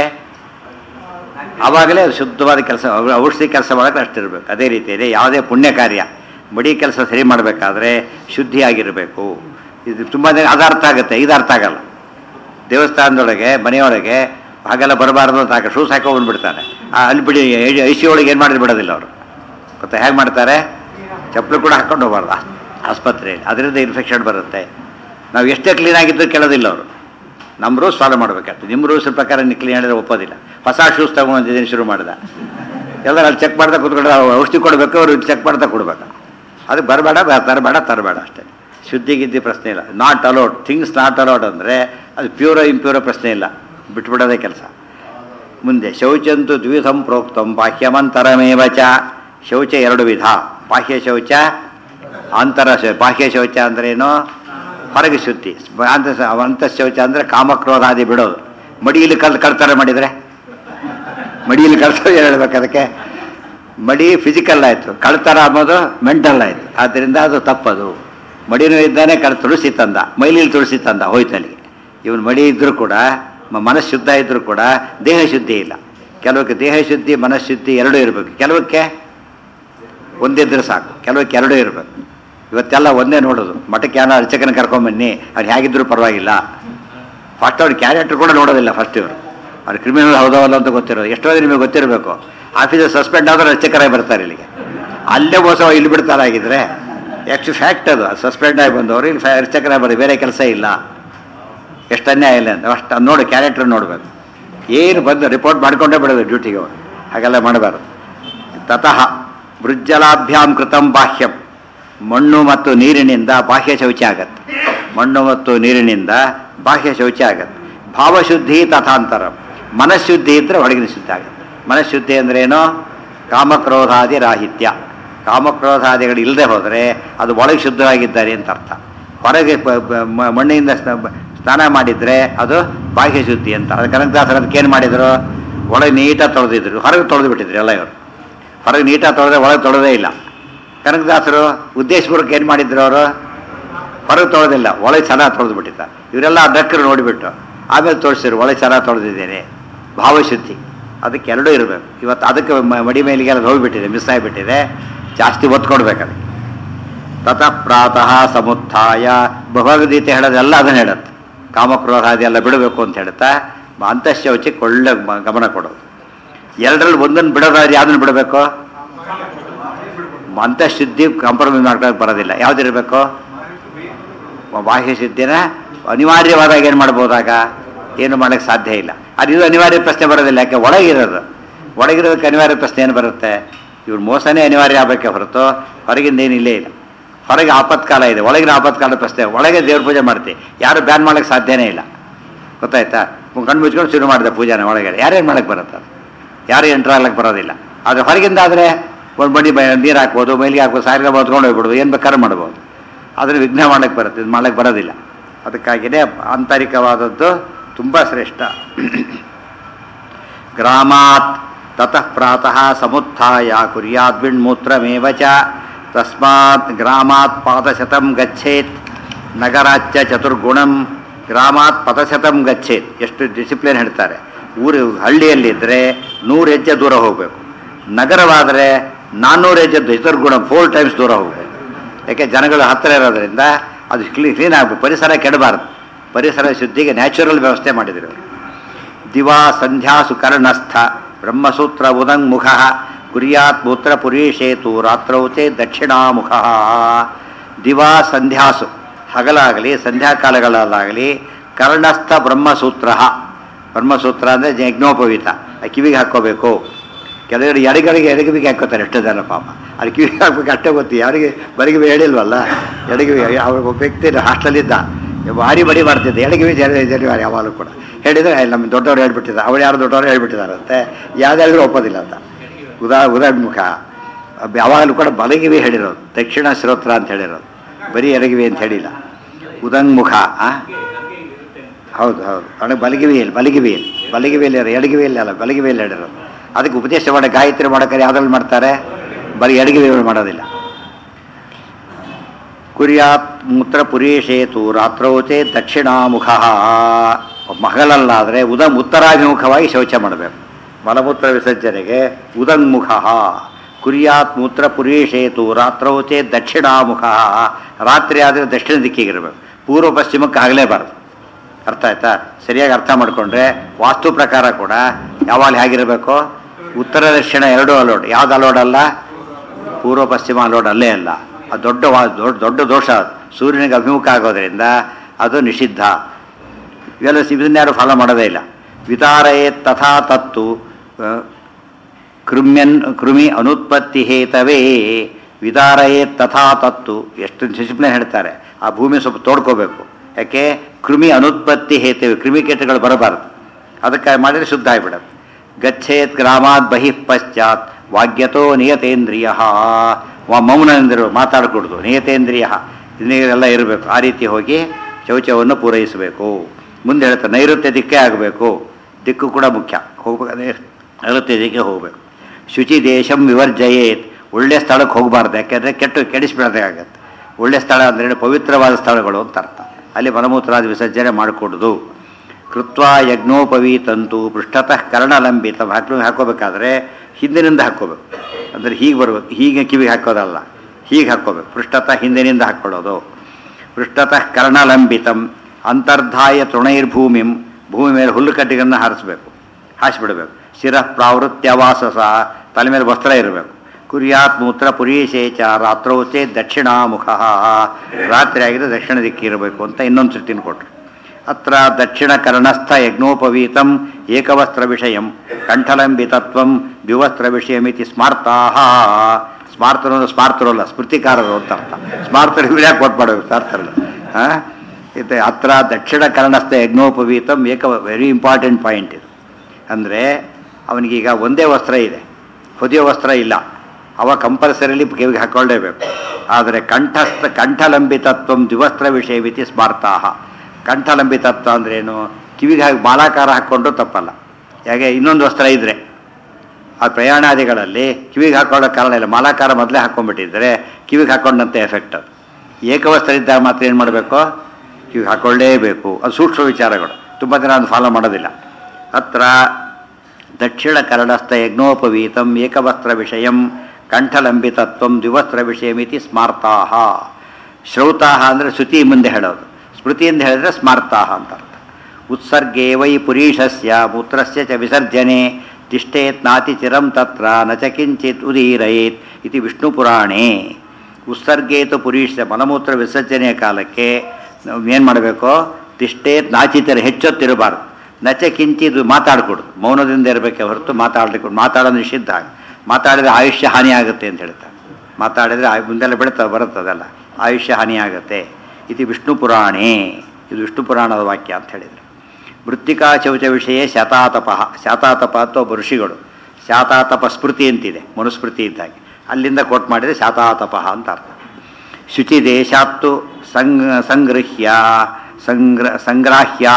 ಆವಾಗಲೇ ಅದು ಶುದ್ಧವಾದ ಕೆಲಸ ಔಷಧಿ ಕೆಲಸ ಮಾಡೋಕೆ ಅಷ್ಟಿರಬೇಕು ಅದೇ ರೀತಿಯಲ್ಲಿ ಯಾವುದೇ ಪುಣ್ಯ ಕಾರ್ಯ ಮಡಿ ಕೆಲಸ ಸರಿ ಮಾಡಬೇಕಾದ್ರೆ ಶುದ್ಧಿಯಾಗಿರಬೇಕು ಇದು ತುಂಬ ಅದು ಅರ್ಥ ಆಗುತ್ತೆ ಇದು ಅರ್ಥ ಆಗಲ್ಲ ದೇವಸ್ಥಾನದೊಳಗೆ ಮನೆಯೊಳಗೆ ಹಾಗೆಲ್ಲ ಬರಬಾರ್ದು ಅಂತ ಹಾಕಿ ಶೂಸ್ ಹಾಕೋ ಬಂದ್ಬಿಡ್ತಾನೆ ಆ ಅಲ್ಲಿ ಬಿಡಿ ಐ ಸಿ ಒಳಗೆ ಏನು ಮಾಡಿದ್ರು ಬಿಡೋದಿಲ್ಲ ಅವರು ಗೊತ್ತಾ ಹೇಗೆ ಮಾಡ್ತಾರೆ ಚಪ್ಪಲು ಕೂಡ ಹಾಕ್ಕೊಂಡು ಹೋಗ್ಬಾರ್ದು ಆಸ್ಪತ್ರೆಯಲ್ಲಿ ಅದರಿಂದ ಇನ್ಫೆಕ್ಷನ್ ಬರುತ್ತೆ ನಾವು ಎಷ್ಟೇ ಕ್ಲೀನ್ ಆಗಿದ್ರು ಕೇಳೋದಿಲ್ಲ ಅವರು ನಮ್ಮ ರೂಲ್ಸ್ ಫಾಲೋ ಮಾಡಬೇಕಾಗ್ತದೆ ನಿಮ್ಮ ರೂಲ್ಸ್ ಪ್ರಕಾರ ನೀವು ಕ್ಲೀನ್ ಮಾಡಿದ್ರೆ ಒಪ್ಪೋದಿಲ್ಲ ಹೊಸ ಶೂಸ್ ತೊಗೊಂಡಿದ್ದೀನಿ ಶುರು ಮಾಡ್ದ ಎಲ್ಲರೂ ಅಲ್ಲಿ ಚೆಕ್ ಮಾಡ್ತಾ ಕೂತ್ಕೊಂಡ್ರೆ ಅವ್ರು ಔಷಧಿ ಕೊಡಬೇಕು ಅವ್ರು ಚೆಕ್ ಮಾಡ್ತಾ ಕೊಡ್ಬೇಕು ಅದು ಬರಬೇಡ ತರಬೇಡ ತರಬೇಡ ಅಷ್ಟೇ ಶುದ್ಧಿ ಗಿದ್ದಿ ಪ್ರಶ್ನೆ ಇಲ್ಲ not allowed things not allowed ಅಂದರೆ ಅದು ಪ್ಯೂರೋ ಇಂಪ್ಯೂರೋ ಪ್ರಶ್ನೆ ಇಲ್ಲ ಬಿಟ್ಬಿಡೋದೇ ಕೆಲಸ ಮುಂದೆ ಶೌಚಂತು ದ್ವಿಧಂ ಪ್ರೋಕ್ತಂ ಬಾಹ್ಯಮಂತರಮೇವ ಚ ಶೌಚ ಎರಡು ವಿಧ ಬಾಹ್ಯ ಶೌಚ ಅಂತರ ಶೌ ಬಾಹ್ಯ ಶೌಚ ಅಂದ್ರೇನು ಹೊರಗೆ ಶುದ್ಧಿ ಅಂತ ಅಂತ ಶೌಚ ಅಂದರೆ ಕಾಮಕ್ರೋಧಾದಿ ಬಿಡೋದು ಮಡಿಯಲ್ಲಿ ಕಲ್ ಕಳ್ತಾರೆ ಮಾಡಿದರೆ ಮಡಿಯಲ್ಲಿ ಕಳ್ಸೋದು ಏನು ಹೇಳ್ಬೇಕು ಅದಕ್ಕೆ ಮಡಿ ಫಿಸಿಕಲ್ ಆಯಿತು ಕಳ್ತರ ಅನ್ನೋದು ಮೆಂಟಲ್ ಆಯಿತು ಆದ್ದರಿಂದ ಅದು ತಪ್ಪದು ಮಡಿನೂ ಇದ್ದಾನೆ ಕಳ್ ತುಳಸಿ ತಂದ ಮೈಲಿಲಿ ತುಳಸಿ ತಂದ ಹೋಯ್ತಲ್ಲಿಗೆ ಇವನು ಮಡಿ ಇದ್ದರೂ ಕೂಡ ಮ- ಮನಸ್ಸು ಶುದ್ಧ ಇದ್ದರೂ ಕೂಡ ದೇಹ ಶುದ್ಧಿ ಇಲ್ಲ ಕೆಲವಕ್ಕೆ ದೇಹ ಶುದ್ಧಿ ಮನಃಶುದ್ಧಿ ಎರಡೂ ಇರಬೇಕು ಕೆಲವಕ್ಕೆ ಒಂದಿದ್ರೆ ಸಾಕು ಕೆಲವಕ್ಕೆ ಎರಡೂ ಇರಬೇಕು ಇವತ್ತೆಲ್ಲ ಒಂದೇ ನೋಡೋದು ಮಠಕ್ಕೆ ಏನೋ ಅರ್ಚಕನ ಕರ್ಕೊಂಬನ್ನಿ ಅವ್ರು ಹೇಗಿದ್ರು ಪರವಾಗಿಲ್ಲ ಫಸ್ಟ್ ಅವ್ರ ಕ್ಯಾರೆಕ್ಟರ್ ಕೂಡ ನೋಡೋದಿಲ್ಲ ಫಸ್ಟ್ ಇವರು ಅವ್ರು ಕ್ರಿಮಿನಲ್ ಹೌದವಲ್ಲ ಅಂತ ಗೊತ್ತಿರೋದು ಎಷ್ಟೋ ದಿನ ನಿಮಗೆ ಗೊತ್ತಿರಬೇಕು ಆಫೀಸರ್ ಸಸ್ಪೆಂಡ್ ಆದ್ರೆ ಅರ್ಚಕರಾಗಿ ಬರ್ತಾರೆ ಇಲ್ಲಿಗೆ ಅಲ್ಲೇ ಮೋಸ ಇಲ್ಲಿ ಬಿಡ್ತಾರಾಗಿದ್ರೆ ಎಷ್ಟು ಫ್ಯಾಕ್ಟ್ ಅದು ಸಸ್ಪೆಂಡ್ ಆಗಿ ಬಂದವರು ಇಲ್ಲಿ ಫ್ಯಾ- ಅರ್ಚಕರಾಗಿ ಬರೋದು ಬೇರೆ ಕೆಲಸ ಇಲ್ಲ ಎಷ್ಟು ಅನ್ಯಾಯ ಇಲ್ಲ ಅಂತ ಅಷ್ಟು ಅದ್ ನೋಡಿ ಕ್ಯಾರೆಕ್ಟರ್ ನೋಡಬೇಕು ಏನು ಬಂದು ರಿಪೋರ್ಟ್ ಮಾಡ್ಕೊಂಡೇ ಬಿಡೋದು ಡ್ಯೂಟಿಗೆ ಅವರು ಹಾಗೆಲ್ಲ ಮಾಡಬಾರ್ದು ತತಃ ಮೃಜ್ಜಲಾಭ್ಯಾಂ ಕೃತಂ ಬಾಹ್ಯಂ ಮಣ್ಣು ಮತ್ತು ನೀರಿನಿಂದ ಬಾಹ್ಯ ಶೌಚ ಆಗತ್ತೆ ಮಣ್ಣು ಮತ್ತು ನೀರಿನಿಂದ ಬಾಹ್ಯ ಶೌಚ ಆಗತ್ತೆ ಭಾವಶುದ್ಧಿ ತಥಾಂತರ ಮನಃಶುದ್ಧಿ ಇದ್ರೆ ಒಳಗಿನ ಶುದ್ಧ ಆಗುತ್ತೆ ಮನಃಶುದ್ಧಿ ಅಂದ್ರೇನು ಕಾಮಕ್ರೋಧಾದಿ ರಾಹಿತ್ಯ ಕಾಮಕ್ರೋಧಾದಿಗಳು ಇಲ್ಲದೆ ಹೋದರೆ ಅದು ಒಳಗೆ ಶುದ್ಧವಾಗಿದ್ದಾರೆ ಅಂತ ಅರ್ಥ ಹೊರಗೆ ಪ- ಪ- ಮ- ಮಣ್ಣಿನಿಂದ ಸ್ನ- ಸ್ನಾನ ಮಾಡಿದ್ರೆ ಅದು ಬಾಹ್ಯ ಶುದ್ಧಿ ಅಂತ ಅದು ಕನಕದಾಸರು ಅದಕ್ಕೆ ಏನು ಮಾಡಿದರು ಒಳಗೆ ನೀಟಾಗಿ ತೊಳೆದಿದ್ರು ಹೊರಗೆ ತೊಳೆದು ಬಿಟ್ಟಿದ್ರು ಎಲ್ಲ ಇವರು ಹೊರಗೆ ನೀಟಾಗಿ ತೊಳೆದ್ರೆ ಒಳಗೆ ತೊಳೆದೇ ಇಲ್ಲ ಕನಕದಾಸರು ಉದ್ದೇಶಪೂರ್ವಕ ಏನು ಮಾಡಿದ್ರು ಅವರು ಹೊರಗೆ ತೊಳೆದಿಲ್ಲ ಒಳಗೆ ಚೆನ್ನಾಗಿ ತೊಳೆದು ಬಿಟ್ಟಿದ್ದಾರೆ ಇವರೆಲ್ಲ ಅಡ್ಡಕ್ಕರು ನೋಡಿಬಿಟ್ಟು ಆಮೇಲೆ ತೋರಿಸಿದ್ರು ಒಳಗೆ ಚೆನ್ನಾಗಿ ತೊಳೆದಿದ್ದೇನೆ ಭಾವಶುದ್ಧಿ ಅದಕ್ಕೆ ಎರಡೂ ಇರಬೇಕು ಇವತ್ತು ಅದಕ್ಕೆ ಮ- ಮಡಿ ಮೇಲಿಗೆಲ್ಲ ಹೋಗಿಬಿಟ್ಟಿದೆ ಮಿಸ್ ಆಗಿಬಿಟ್ಟಿದೆ ಜಾಸ್ತಿ ಒತ್ತು ಕೊಡ್ಬೇಕು ಅದಕ್ಕೆ ತತಃ ಪ್ರಾತಃ ಸಮುತ್ಥಾಯ ಭಗವದ್ಗೀತೆ ಹೇಳೋದೆಲ್ಲ ಅದನ್ನ ಹೇಳುತ್ತೆ ಕಾಮಕ್ರೋಧಾದಿ ಎಲ್ಲ ಬಿಡಬೇಕು ಅಂತ ಹೇಳ್ತಾ ಅಂತಃಶೌಚಕ್ಕೆ ಒಳ್ಳೆ ಮ- ಗಮನ ಕೊಡೋದು ಎರಡರಲ್ಲಿ ಒಂದನ್ನು ಬಿಡೋದಾದ್ರೆ ಯಾವ್ದನ್ನು ಬಿಡಬೇಕು ಅಂತಃಶುದ್ಧಿ ಕಾಂಪ್ರಮೈಸ್ ಮಾಡ್ಕೊಳಕ್ಕೆ ಬರೋದಿಲ್ಲ ಯಾವ್ದಿರಬೇಕು ಬಾಹ್ಯ ಶುದ್ಧಿನ ಅನಿವಾರ್ಯವಾದಾಗ ಏನು ಮಾಡ್ಬೋದಾಗ ಏನು ಮಾಡೋಕ್ಕೆ ಸಾಧ್ಯ ಇಲ್ಲ ಅದು ಇದು ಅನಿವಾರ್ಯ ಪ್ರಶ್ನೆ ಬರೋದಿಲ್ಲ ಯಾಕೆ ಒಳಗಿರೋದು ಒಳಗಿರೋದಕ್ಕೆ ಅನಿವಾರ್ಯ ಪ್ರಶ್ನೆ ಏನು ಬರುತ್ತೆ ಇವ್ರು ಮೋಸನೇ ಅನಿವಾರ್ಯ ಆಗಬೇಕೆ ಹೊರತು ಹೊರಗಿಂದ ಏನು ಇಲ್ಲೇ ಇಲ್ಲ ಹೊರಗೆ ಆಪತ್ಕಾಲ ಇದೆ ಒಳಗಿನ ಆಪತ್ಕಾಲ ಪ್ರಶ್ನೆ ಒಳಗೆ ದೇವ್ರ ಪೂಜೆ ಮಾಡ್ತೀವಿ ಯಾರು ಬ್ಯಾನ್ ಮಾಡೋಕ್ಕೆ ಸಾಧ್ಯನೇ ಇಲ್ಲ ಗೊತ್ತಾಯ್ತಾ ಕಣ್ಣು ಮುಚ್ಕೊಂಡು ಶುರು ಮಾಡಿದೆ ಪೂಜಾನ ಒಳಗಡೆ ಯಾರೇನು ಮಾಡಕ್ಕೆ ಬರುತ್ತೆ ಅದು? ಯಾರು ಎಂಟ್ರ್ ಆಗ್ಲಕ್ಕೆ ಬರೋದಿಲ್ಲ ಆದರೆ ಹೊರಗಿಂದ ಆದರೆ ಒಂದು ಬಡಿ ನೀರು ಹಾಕ್ಬೋದು ಮೈಲಿಗೆ ಹಾಕ್ಬೋದು ಸಾರಿಗೆ ಹೊತ್ಕೊಂಡು ಹೋಗ್ಬಿಡ್ಬೋದು ಏನು ಬೇಕಾದ್ರೂ ಮಾಡ್ಬೋದು ಅದನ್ನು ವಿಘ್ನ ಮಾಡಕ್ಕೆ ಬರುತ್ತೆ ಇದು ಮಾಡಕ್ಕೆ ಬರೋದಿಲ್ಲ ಅದಕ್ಕಾಗಿಯೇ ಆಂತರಿಕವಾದದ್ದು ತುಂಬ ಶ್ರೇಷ್ಠ ಗ್ರಾಮಾತ್ ತತಃ ಪ್ರಾತಃ ಸಮುತ್ಥಾಯ ಕುರ್ಯಾತ್ ಬಿಣ್ಮೂತ್ರಮೇವ ಚ ತಸ್ಮಾತ್ ಗ್ರಾಮಾತ್ ಪಾದಶತಂ ಗಚ್ಚೇತ್ ನಗರಾಚ್ಚ ಚತುರ್ಗುಣಂ ಗ್ರಾಮಾತ್ ಪದಶತಂ ಗಚ್ಚೇತ್ ಎಷ್ಟು ಡಿಸಿಪ್ಲಿನ್ ಹೇಳ್ತಾರೆ ಊರು ಹಳ್ಳಿಯಲ್ಲಿದ್ದರೆ ನೂರು ಹೆಜ್ಜೆ ದೂರ ಹೋಗಬೇಕು ನಗರವಾದರೆ ನಾನ್ನೂರು ಹೆಜ್ಜೆ ಚತುರ್ಗುಣ ಫೋರ್ ಟೈಮ್ಸ್ ದೂರ ಹೋಗಬೇಕು ಯಾಕೆ ಜನಗಳು ಹತ್ತಿರ ಇರೋದ್ರಿಂದ ಅದು ಕ್ಲೀನ್ ಕ್ಲೀನ್ ಆಗಬೇಕು ಪರಿಸರ ಕೆಡಬಾರ್ದು ಪರಿಸರ ಶುದ್ಧಿಗೆ ನ್ಯಾಚುರಲ್ ವ್ಯವಸ್ಥೆ ಮಾಡಿದ್ರು ಅವರು ದಿವಾ ಸಂಧ್ಯಾಸು ಕರ್ಣಸ್ಥ ಬ್ರಹ್ಮಸೂತ್ರ ಉದಂಗ್ಮುಖ ಕುರ್ಯಾತ್ ಮೂತ್ರ ಪುರೀಶೇತು ರಾತ್ರೌ ಚೇ ದಕ್ಷಿಣಾಮುಖ ದಿವಾ ಸಂಧ್ಯಾಸು ಹಗಲಾಗಲಿ ಸಂಧ್ಯಾಕಾಲಗಳಲ್ಲಾಗಲಿ ಕರ್ಣಸ್ಥ ಬ್ರಹ್ಮಸೂತ್ರ ಬ್ರಹ್ಮಸೂತ್ರ ಅಂದರೆ ಯಜ್ಞೋಪವೀತ ಆ ಕಿವಿಗೆ ಹಾಕ್ಕೋಬೇಕು ಕೆಲವರು ಎಡಗಳಿಗೆ ಎಡಗಿವಿಗೆ ಹಾಕೋತಾರೆ ಎಷ್ಟು ಜನ ಪಾಪ ಅಲ್ಲಿ ಕಿವಿಗೆ ಹಾಕ್ಬೇಕು ಅಷ್ಟೇ ಗೊತ್ತು ಯಾರಿಗೆ ಬರಿಗೆ ಹೇಳಿಲ್ವಲ್ಲ ಎಡಗಿವಿ ಅವ್ರ ಒಬ್ಬ ವ್ಯಕ್ತಿ ಹಾಸ್ಟೆಲಿದ್ದ ಭಾರಿ ಬಡಿ ಮಾಡ್ತಿದ್ದೆ ಎಡಗಿವಿ ಜರಿ ಜರಿವಾರಿ ಯಾವಾಗಲೂ ಕೂಡ ಹೇಳಿದರೆ ನಮ್ಮ ದೊಡ್ಡವ್ರು ಹೇಳ್ಬಿಟ್ಟಿದ್ದಾರೆ ಅವ್ರು ಯಾರು ದೊಡ್ಡವರು ಹೇಳ್ಬಿಟ್ಟಿದ್ದಾರಂತೆ ಯಾವುದಾದ್ರೂ ಒಪ್ಪೋದಿಲ್ಲ ಅಂತ ಉದಾ ಉದಾನ್ಮುಖ ಯಾವಾಗಲೂ ಕೂಡ ಬಲಗಿವಿ ಹೇಳಿರೋದು ದಕ್ಷಿಣ ಶ್ರೋತ್ರ ಅಂತ ಹೇಳಿರೋದು ಬರೀ ಎಡಗಿವಿ ಅಂತ ಹೇಳಿಲ್ಲ ಉದಂಗ್ಮುಖ ಆ ಹೌದು ಹೌದು ಅವನಿಗೆ ಬಲಗಿವಿಯಲ್ಲಿ ಬಲಗಿವಿಯಲ್ಲಿ ಬಲಗಿವಿಯಲ್ಲಿ ಎಡಗಿವಿಯಲ್ಲಿ ಅಲ್ಲ ಬಲಗಿವಿಯಲ್ಲಿ ಹೇಳಿರೋದು ಅದಕ್ಕೆ ಉಪದೇಶ ಮಾಡೋ ಗಾಯತ್ರಿ ಮಾಡೋಕೆ ಯಾವ್ದ್ರಲ್ಲಿ ಮಾಡ್ತಾರೆ ಬರೀ ಎಡಗಿವಿಯಲ್ಲಿ ಮಾಡೋದಿಲ್ಲ ಕುರ್ಯಾತ್ ಮೂತ್ರ ಪುರೀಶೇತು ರಾತ್ರೌಚೆ ದಕ್ಷಿಣಾಮುಖ ಮಗಳಲ್ಲಾದರೆ ಉದ ಉತ್ತರಾಭಿಮುಖವಾಗಿ ಶೌಚ ಮಾಡಬೇಕು ಮಲಮೂತ್ರ ವಿಸರ್ಜನೆಗೆ ಉದಂಗ್ಮುಖ ಕುರ್ಯಾತ್ ಮೂತ್ರ ಪುರೀಶೇತು ರಾತ್ರೌಚೆ ದಕ್ಷಿಣಾಮುಖ ರಾತ್ರಿ ಆದರೆ ದಕ್ಷಿಣ ದಿಕ್ಕಿಗಿರಬೇಕು ಪೂರ್ವ ಪಶ್ಚಿಮಕ್ಕೆ ಆಗಲೇಬಾರ್ದು ಅರ್ಥ ಆಯ್ತಾ ಸರಿಯಾಗಿ ಅರ್ಥ ಮಾಡಿಕೊಂಡ್ರೆ ವಾಸ್ತು ಪ್ರಕಾರ ಕೂಡ ಯಾವಾಗ ಹೇಗಿರಬೇಕು ಉತ್ತರ ದಕ್ಷಿಣ ಎರಡೂ ಅಲೋಡ್ ಯಾವ್ದು ಅಲೋಡ್ ಅಲ್ಲ ಪೂರ್ವ ಪಶ್ಚಿಮ ಅಲೋಡ್ ಅಲ್ಲೇ ಅಲ್ಲ ಅದು ದೊಡ್ಡ ವಾ- ದೊಡ್ಡ ದೊಡ್ಡ ದೋಷ ಅದು. ಸೂರ್ಯನಿಗೆ ಅಭಿಮುಖ ಆಗೋದ್ರಿಂದ ಅದು ನಿಷಿದ್ಧ ಇವೆಲ್ಲ ಇದನ್ನ ಯಾರು ಫಾಲೋ ಮಾಡೋದೇ ಇಲ್ಲ ವಿತಾರಯೇ ತಥಾ ತತ್ತು ಆ, ಕೃಮ್ಯನ್ ಕೃಮಿ ಅನುತ್ಪತ್ತಿ ಹೇತವೇ ವಿದಾರಯೇ ತಥಾ ತತ್ತು ಎಷ್ಟು ಡಿಸಿಪ್ಲಿನ್ ಹೇಳ್ತಾರೆ ಆ ಭೂಮಿ ಸ್ವಲ್ಪ ತೋಡ್ಕೋಬೇಕು ಯಾಕೆ ಕೃಮಿ ಅನುತ್ಪತ್ತಿ ಹೇತವೆ ಕ್ರಿಮಿಕೀಟಗಳು ಬರಬಾರದು ಅದಕ್ಕಾಗಿ ಮಾಡಿದ್ರೆ ಶುದ್ಧ ಆಗಿಬಿಡದು ಗಚ್ಚೇತ್ ಗ್ರಾಮಾತ್ ಬಹಿಃ ಪಶ್ಚಾತ್ ವಾಗ್ಯತೋ ನಿಯತೇಂದ್ರಿಯ ಮೌನಂದಿರು ಮಾತಾಡಕೂಡ್ದು ನಿಯತೇಂದ್ರಿಯ ಇದನ್ನೆಲ್ಲ ಇರಬೇಕು ಆ ರೀತಿ ಹೋಗಿ ಶೌಚವನ್ನು ಪೂರೈಸಬೇಕು ಮುಂದೆ ಹೇಳ್ತಾರೆ ನೈಋತ್ಯ ದಿಕ್ಕೇ ಆಗಬೇಕು ದಿಕ್ಕು ಕೂಡ ಮುಖ್ಯ ಹೋಗ್ಬೇಕಾದ್ರೆ ನೈಋತ್ಯ ದಿಕ್ಕೆ ಹೋಗಬೇಕು ಶುಚಿ ದೇಶಂ ವಿವರ್ಜಯೇತ್ ಒಳ್ಳೆ ಸ್ಥಳಕ್ಕೆ ಹೋಗಬಾರ್ದು ಯಾಕೆಂದರೆ ಕೆಟ್ಟು ಕೆಡಿಸ್ಬಿಡೋದಾಗತ್ತೆ ಒಳ್ಳೆ ಸ್ಥಳ ಅಂದರೆ ಪವಿತ್ರವಾದ ಸ್ಥಳಗಳು ಅಂತ ಅರ್ಥ ಅಲ್ಲಿ ಮಲಮೂತ್ರಾದಿ ವಿಸರ್ಜನೆ ಮಾಡಿಕೊಡುದು ಕೃತ್ವ ಯಜ್ಞೋಪವೀತಂತು ಪೃಷ್ಠತಃ ಕರ್ಣಲಂಬಿತ ಹಾಕಲು ಹಾಕೋಬೇಕಾದ್ರೆ ಹಿಂದಿನಿಂದ ಹಾಕ್ಕೋಬೇಕು ಅಂದರೆ ಹೀಗೆ ಬರ್ಬೇಕು ಹೀಗೆ ಕಿವಿಗೆ ಹಾಕೋದಲ್ಲ ಹೀಗೆ ಹಾಕ್ಕೋಬೇಕು ಪೃಷ್ಠತಃ ಹಿಂದಿನಿಂದ ಹಾಕ್ಕೊಳ್ಳೋದು ಪೃಷ್ಠತಃ ಕರ್ಣಲಂಬಿತಂ ಅಂತರ್ಧಾಯ ತೃಣೈರ್ಭೂಮಿಂ ಭೂಮಿ ಮೇಲೆ ಹುಲ್ಲು ಕಟ್ಟಿಗೆಯನ್ನು ಹಾರಿಸ್ಬೇಕು ಹಾಸಿಬಿಡಬೇಕು ಶಿರಃ ಪ್ರಾವೃತ್ಯವಾಸಸ ತಲೆ ಮೇಲೆ ವಸ್ತ್ರ ಇರಬೇಕು ಕುರ್ಯಾತ್ ಮೂತ್ರ ಪುರೀಶೇಚ ರಾತ್ರೋಚೆ ದಕ್ಷಿಣಾಮುಖ ರಾತ್ರಿ ಆಗಿದೆ ದಕ್ಷಿಣ ದಿಕ್ಕಿರಬೇಕು ಅಂತ ಇನ್ನೊಂದು ಸೃತಿನ ಕೊಟ್ಟರು ಅತ್ರ ದಕ್ಷಿಣ ಕರ್ಣಸ್ಥ ಯಜ್ಞೋಪವೀತಂ ಏಕವಸ್ತ್ರ ವಿಷಯಂ ಕಂಠಲಂಬಿತತ್ವಂ ದ್ವಿವಸ್ತ್ರ ವಿಷಯಮಿತಿ ಸ್ಮಾರ್ತಾಹ ಸ್ಮಾರ್ತರು ಅಂದ್ರೆ ಸ್ಮಾರ್ತರು ಅಲ್ಲ ಸ್ಮೃತಿಕಾರರು ಅಂತ ಅರ್ಥ ಸ್ಮಾರ್ತರು ಇವ್ರು ಯಾಕೆ ಕೊಟ್ಟು ಮಾಡಬೇಕು ಸ್ಮಾರ್ತರಲ್ಲ ಹಾಂ ಇದು ಅತ್ರ ದಕ್ಷಿಣ ಕರ್ಣಸ್ಥ ಯಜ್ಞೋಪವೀತಂ ಏಕ ವೆರಿ ಇಂಪಾರ್ಟೆಂಟ್ ಪಾಯಿಂಟ್ ಇದು ಅಂದರೆ ಅವನಿಗೀಗ ಒಂದೇ ವಸ್ತ್ರ ಇದೆ ಹೊದಿಯೋ ವಸ್ತ್ರ ಇಲ್ಲ ಅವ ಕಂಪಲ್ಸರಿಲಿ ಕಿವಿಗೆ ಹಾಕೊಳ್ಳೇಬೇಕು ಆದರೆ ಕಂಠಸ್ಥ ಕಂಠಲಂಬಿತತ್ವ ದ್ವಿವಸ್ತ್ರ ವಿಷಯವಿತಿ ಸ್ಮಾರ್ತಾಹ ಕಂಠಲಂಬಿತತ್ವ ಅಂದ್ರೇನು ಕಿವಿಗೆ ಹಾಕಿ ಮಾಲಾಕಾರ ಹಾಕ್ಕೊಂಡ್ರು ತಪ್ಪಲ್ಲ ಹೇಗೆ ಇನ್ನೊಂದು ವಸ್ತ್ರ ಇದ್ರೆ ಆ ಪ್ರಯಾಣಾದಿಗಳಲ್ಲಿ ಕಿವಿಗೆ ಹಾಕೊಳ್ಳೋ ಕಾರಣ ಇಲ್ಲ ಮಾಲಾಕಾರ ಮೊದಲೇ ಹಾಕ್ಕೊಂಡ್ಬಿಟ್ಟಿದ್ರೆ ಕಿವಿಗೆ ಹಾಕೊಂಡಂತೆ ಎಫೆಕ್ಟ್ ಅದು ಏಕವಸ್ತ್ರ ಇದ್ದಾಗ ಮಾತ್ರ ಏನು ಮಾಡಬೇಕು ಕಿವಿಗೆ ಹಾಕೊಳ್ಳೇಬೇಕು ಅದು ಸೂಕ್ಷ್ಮ ವಿಚಾರಗಳು ತುಂಬ ಜನ ಅದು ಫಾಲೋ ಮಾಡೋದಿಲ್ಲ ಅತ್ರ ದಕ್ಷಿಣ ಕರ್ಣಸ್ಥ ಯಜ್ಞೋಪವೀತಂ ಏಕವಸ್ತ್ರ ವಿಷಯಂ ಕಂಠಲಂಬಿತತ್ವಂ ದ್ವಿವಸ್ತ್ರ ವಿಷಯಮಿತಿ ಸ್ಮಾರ್ತಾಹ ಶ್ರೌತಾಹ ಅಂದರೆ ಶ್ರುತಿ ಮುಂದೆ ಹೇಳೋದು ಸ್ಮೃತಿಯಿಂದ ಹೇಳಿದ್ರೆ ಸ್ಮಾರ್ತಾಹ ಅಂತ ಅರ್ಥ ಉತ್ಸರ್ಗೇ ವೈ ಪುರೀಶಸ್ಯ ಮೂತ್ರಸ್ಯ ಚ ವಿಸರ್ಜನೆ ತಿಷ್ಟೇತ್ ನಾತಿ ಚಿರಂ ತತ್ರ ನ ಚ ಕಿಂಚಿತ್ ಉದೀರಯೇತ್ ಇತಿ ವಿಷ್ಣು ಪುರಾಣೇ ಉತ್ಸರ್ಗೇತು ಪುರೀಶ ಮಲಮೂತ್ರ ವಿಸರ್ಜನೆಯ ಕಾಲಕ್ಕೆ ಏನು ಮಾಡಬೇಕು ತಿಷ್ಟೇತ್ ನಾಚಿತರ ಹೆಚ್ಚೊತ್ತಿರಬಾರ್ದು ನಚ ಕಿಂಚಿದು ಮಾತಾಡ್ಕೊಡುದು ಮೌನದಿಂದ ಇರಬೇಕೆ ಹೊರತು ಮಾತಾಡ್ಲಿಕ್ಕೆ ಮಾತಾಡೋದು ನಿಷಿದ್ಧ ಮಾತಾಡಿದ್ರೆ ಆಯುಷ್ಯ ಹಾನಿ ಆಗುತ್ತೆ ಅಂತ ಹೇಳ್ತಾರೆ ಮಾತಾಡಿದರೆ ಆಯು ಮುಂದೆಲ್ಲ ಬಿಡ್ತದೆ ಬರುತ್ತದಲ್ಲ ಆಯುಷ್ಯ ಹಾನಿ ಆಗುತ್ತೆ ಇದು ವಿಷ್ಣು ಪುರಾಣೇ ಇದು ವಿಷ್ಣು ಪುರಾಣದ ವಾಕ್ಯ ಅಂತ ಹೇಳಿದರು ಮೃತ್ತಿಕಾ ಶೌಚ ವಿಷಯ ಶತಾತಪ ಶಾತಾತಪ ಅಥವಾ ಒಬ್ಬ ಋಷಿಗಳು ಶಾತಾತಪ ಸ್ಮೃತಿ ಅಂತಿದೆ ಮನುಸ್ಮೃತಿ ಇದ್ದಾಗೆ ಅಲ್ಲಿಂದ ಕೋಟ್ ಮಾಡಿದರೆ ಶಾತಾತಪ ಅಂತ ಅರ್ಥ ಶುಚಿ ದೇಶಾತ್ತು ಸಂಗ್ ಸಂಗೃಹ್ಯ ಸಂಗ್ರ ಸಂಗ್ರಾಹ್ಯಾ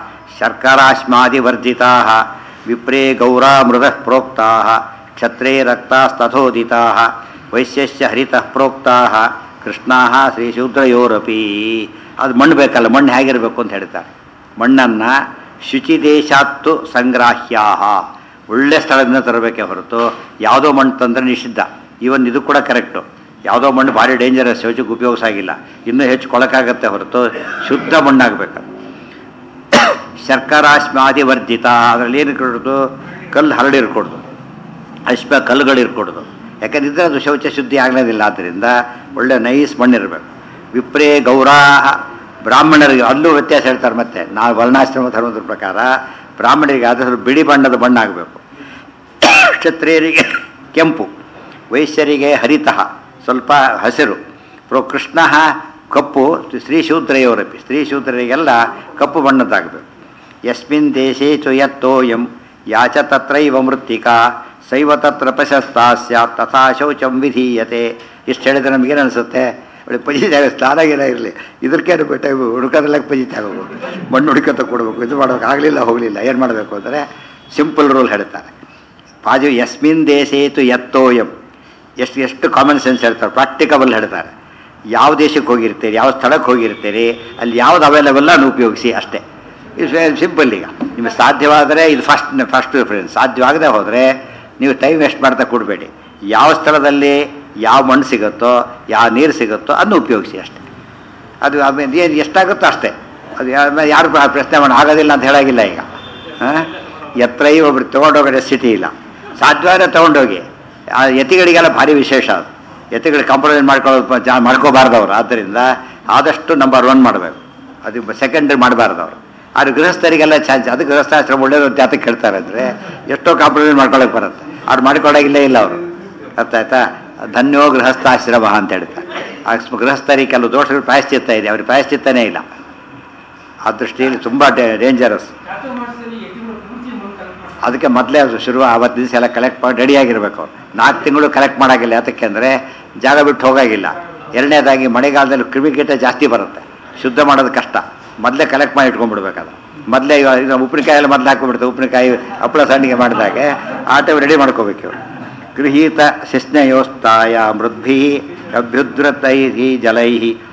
ಶರ್ಕರಾಶ್ಮಾದಿವರ್ಜಿತಾ ವಿಪ್ರೇ ಗೌರಾ ಮೃದ ಪ್ರೋಕ್ತಾ ಕ್ಷತ್ರೇ ರಕ್ತಾಸ್ತಥೋದಿತಾ ವೈಶ್ಯಶ್ಚ ಹರಿತಃ ಪ್ರೋಕ್ತಾ ಕೃಷ್ಣಾ ಶ್ರೀಶೂದ್ರಯೋರಪಿ ಅದು ಮಣ್ಣು ಬೇಕಲ್ಲ ಮಣ್ಣು ಹೇಗಿರಬೇಕು ಅಂತ ಹೇಳ್ತಾರೆ ಮಣ್ಣನ್ನು ಶುಚಿ ದೇಶಾತ್ತು ಸಂಗ್ರಾಹ್ಯಾ ಒಳ್ಳೆ ಸ್ಥಳದಿಂದ ತರಬೇಕೇ ಹೊರತು ಯಾವುದೋ ಮಣ್ಣು ತಂದರೆ ನಿಷಿದ್ಧ ಈವನ್ ಇದು ಕೂಡ ಕರೆಕ್ಟು ಯಾವುದೋ ಮಣ್ಣು ಭಾರಿ ಡೇಂಜರಸ್ ಶೌಚಕ್ಕೆ ಉಪಯೋಗ ಆಗಿಲ್ಲ ಇನ್ನೂ ಹೆಚ್ಚು ಕೊಳಕಾಗತ್ತೆ ಹೊರತು ಶುದ್ಧ ಮಣ್ಣಾಗಬೇಕು ಶರ್ಕರಾಶ್ಮಾದಿ ವರ್ಜಿತ ಅದರಲ್ಲಿ ಏನು ಇರ್ಕೊಡೋದು ಕಲ್ಲು ಹರಡಿರ್ಕೊಡ್ದು ಅಶ್ಮ ಕಲ್ಲುಗಳು ಇರ್ಕೊಡೋದು ಯಾಕಂದಿದ್ರೆ ಅದು ಶೌಚ ಶುದ್ಧಿ ಆಗಲೇದಿಲ್ಲ ಆದ್ದರಿಂದ ಒಳ್ಳೆ ನೈಸ್ ಮಣ್ಣಿರಬೇಕು ವಿಪ್ರೇ ಗೌರಾ ಬ್ರಾಹ್ಮಣರಿಗೆ ಅಲ್ಲೂ ವ್ಯತ್ಯಾಸ ಹೇಳ್ತಾರೆ ಮತ್ತೆ ನಾವು ವರ್ಣಾಶ್ರಮ ಧರ್ಮದ ಪ್ರಕಾರ ಬ್ರಾಹ್ಮಣರಿಗೆ ಆದರೂ ಬಿಳಿ ಬಣ್ಣದ ಬಣ್ಣ ಆಗಬೇಕು ಕ್ಷತ್ರಿಯರಿಗೆ ಕೆಂಪು ವೈಶ್ಯರಿಗೆ ಹರಿತಃ ಸ್ವಲ್ಪ ಹಸಿರು ಪ್ರೋ ಕೃಷ್ಣ ಕಪ್ಪು ಸ್ತ್ರೀ ಶೂದ್ರೆಯವರಪಿ ಸ್ತ್ರೀ ಶೂದ್ರರಿಗೆಲ್ಲ ಕಪ್ಪು ಬಣ್ಣದ್ದಾಗಬೇಕು ಯಸ್ಮಿನ್ ದೇಶೇ ಚು ಯತ್ತೋಯಂ ಯಾಚ ತತ್ರೈವ ಮೃತ್ತಿಕಾ ಸೈವ ತತ್ರ ಪ್ರಶಸ್ತ ಸ್ಯಾತ್ ತಥಾ ಶೌಚಂ ವಿಧೀಯತೆ ಇಷ್ಟು ಹೇಳಿದ್ರೆ ನಮಗೇನು ಅನಿಸುತ್ತೆ ಒಳ್ಳೆ ಪಜಿತಾಗ ಸ್ನಾನ ಗಿನ ಇರಲಿ ಇದಕ್ಕೇನು ಬಿಟ್ಟು ಹುಡುಕೋದ್ರಲ್ಲ ಪಜಿತಾಗ ಹೋಗ್ಬೋದು ಮಣ್ಣು ಹುಡುಕತ್ತ ಕೊಡಬೇಕು ಇದು ಮಾಡೋಕೆ ಆಗಲಿಲ್ಲ ಹೋಗಲಿಲ್ಲ ಏನು ಮಾಡಬೇಕು ಅಂದರೆ ಸಿಂಪಲ್ ರೂಲ್ ಹೇಳ್ತಾರೆ ಪಾಜು ಯಸ್ಮಿನ್ ದೇಶೇತು ಯತ್ತೋಯಂ ಎಷ್ಟು ಎಷ್ಟು ಕಾಮನ್ ಸೆನ್ಸ್ ಹೇಳ್ತಾರೆ ಪ್ರಾಕ್ಟಿಕಬಲ್ ಹೇಳ್ತಾರೆ ಯಾವ ದೇಶಕ್ಕೆ ಹೋಗಿರ್ತೀರಿ ಯಾವ ಸ್ಥಳಕ್ಕೆ ಹೋಗಿರ್ತೀರಿ ಅಲ್ಲಿ ಯಾವ್ದು ಅವೈಲಬಲ್ ಅನ್ನು ಉಪಯೋಗಿಸಿ ಅಷ್ಟೇ ಇದು ಸಿಂಪಲ್ ಈಗ ನಿಮಗೆ ಸಾಧ್ಯವಾದರೆ ಇದು ಫಸ್ಟ್ ಫಸ್ಟ್ ಪ್ರಿಫರೆನ್ಸ್ ಸಾಧ್ಯವಾಗದೆ ಹೋದರೆ ನೀವು ಟೈಮ್ ವೇಸ್ಟ್ ಮಾಡ್ತಾ ಕೊಡಬೇಡಿ ಯಾವ ಸ್ಥಳದಲ್ಲಿ ಯಾವ ಮಣ್ಣು ಸಿಗುತ್ತೋ ಯಾವ ನೀರು ಸಿಗುತ್ತೋ ಅದನ್ನು ಉಪಯೋಗಿಸಿ ಅಷ್ಟೇ ಅದು ಆಮೇಲೆ ಏನು ಎಷ್ಟಾಗುತ್ತೋ ಅಷ್ಟೇ ಅದು ಯಾ- ಯಾರು ಪ್ರ- ಪ್ರಶ್ನೆ ಮಾಡಿ ಆಗೋದಿಲ್ಲ ಅಂತ ಹೇಳಾಗಿಲ್ಲ ಈಗ ಹಾಂ ಎತ್ತರ ಒಬ್ರು ತೊಗೊಂಡೋಗೋ ಸ್ಥಿತಿ ಇಲ್ಲ ಸಾಧ್ಯವಾದ್ರೆ ತೊಗೊಂಡೋಗಿ ಆ ಯತಿಗಳಿಗೆಲ್ಲ ಭಾರಿ ವಿಶೇಷ ಅದು ಯತಿಗಳು ಕಾಂಪ್ರಮೈಸ್ ಮಾಡ್ಕೊಳ್ಳೋ ಜಾ ಮಾಡ್ಕೋಬಾರ್ದು ಅವರು ಆದ್ದರಿಂದ ಆದಷ್ಟು ನಂಬರ್ ಒನ್ ಮಾಡಬೇಕು ಅದು ಸೆಕೆಂಡ್ರಿ ಮಾಡಬಾರ್ದು ಅವರು ಆದ್ರೆ ಗೃಹಸ್ಥರಿಗೆಲ್ಲ ಚಾನ್ಸ್ ಅದು ಗೃಹಸ್ಥಾಶ್ರಮ ಒಳ್ಳೇದು ಅಂತ ಯಾತಕ್ಕೆ ಹೇಳ್ತಾರೆ ಅಂದರೆ ಎಷ್ಟೋ ಕಾಂಪ್ರಮೈಸ್ ಮಾಡ್ಕೊಳಕ್ಕೆ ಬರುತ್ತೆ ಅವ್ರು ಮಾಡ್ಕೊಳ್ಳೋಗಿಲ್ಲೇ ಇಲ್ಲ ಅವರು ಅರ್ಥ ಆಯ್ತಾ ಧನ್ಯೋ ಗೃಹಸ್ಥಾಶ್ರಮ ಅಂತ ಹೇಳ್ತಾರೆ ಆ ಸ್ಮ- ಗೃಹಸ್ಥರಿಗೆ ಕೆಲವು ದೋಷಗಳು ಪ್ರಾಯಶ್ಚಿತ್ತ ಇದೆ ಅವ್ರಿಗೆ ಪ್ರಾಯಶ್ಚಿತ್ತನೇ ಇಲ್ಲ ಆ ದೃಷ್ಟಿಯಲ್ಲಿ ತುಂಬ ಡೇಂಜರಸ್ ಚಾತುರ್ಮಾಸದಲ್ಲಿ ಯತಿಗಳು ಪೂರ್ತಿ ಮಣ್ಣು ಕಲೆಕ್ಟ್ ಮಾಡ್ತಾರೆ ಅದಕ್ಕೆ ಮೊದಲೇ ಅದು ಶುರು ಆವತ್ತು ದಿವಸ ಎಲ್ಲ ಕಲೆಕ್ಟ್ ಮಾಡಿ ರೆಡಿಯಾಗಿರ್ಬೇಕು ಅವ್ರು ನಾಲ್ಕು ತಿಂಗಳು ಕಲೆಕ್ಟ್ ಮಾಡೋಂಗಿಲ್ಲ ಯಾತಕ್ಕೆ ಅಂದರೆ ಜಾಗ ಬಿಟ್ಟು ಹೋಗೋಗಿಲ್ಲ ಎರಡನೇದಾಗಿ ಮಳೆಗಾಲದಲ್ಲಿ ಕ್ರಿಮಿಕೀಟ ಜಾಸ್ತಿ ಬರುತ್ತೆ ಶುದ್ಧ ಮಾಡೋದು ಕಷ್ಟ ಮೊದಲೇ ಕಲೆಕ್ಟ್ ಮಾಡಿ ಇಟ್ಕೊಂಡ್ಬಿಡ್ಬೇಕದು ಮೊದಲೇ ಇವಾಗ ಈಗ ಉಪ್ಪಿನಕಾಯಿ ಎಲ್ಲ ಮೊದಲು ಹಾಕೊಂಡ್ಬಿಡ್ತಾರೆ ಉಪ್ಪಿನಕಾಯಿ ಹಪ್ಪಳ ಸಣ್ಣಿಗೆ ಮಾಡಿದಾಗೆ ಆ ಟೈಮ್ ರೆಡಿ ಮಾಡ್ಕೋಬೇಕು ಇವ್ರು ಗೃಹೀತ ಶಿಸ್ನಯೋಸ್ತಾಯ ಮೃದ್ಭಿ ಅಭ್ಯುದ್ರತೈ ಜಲೈ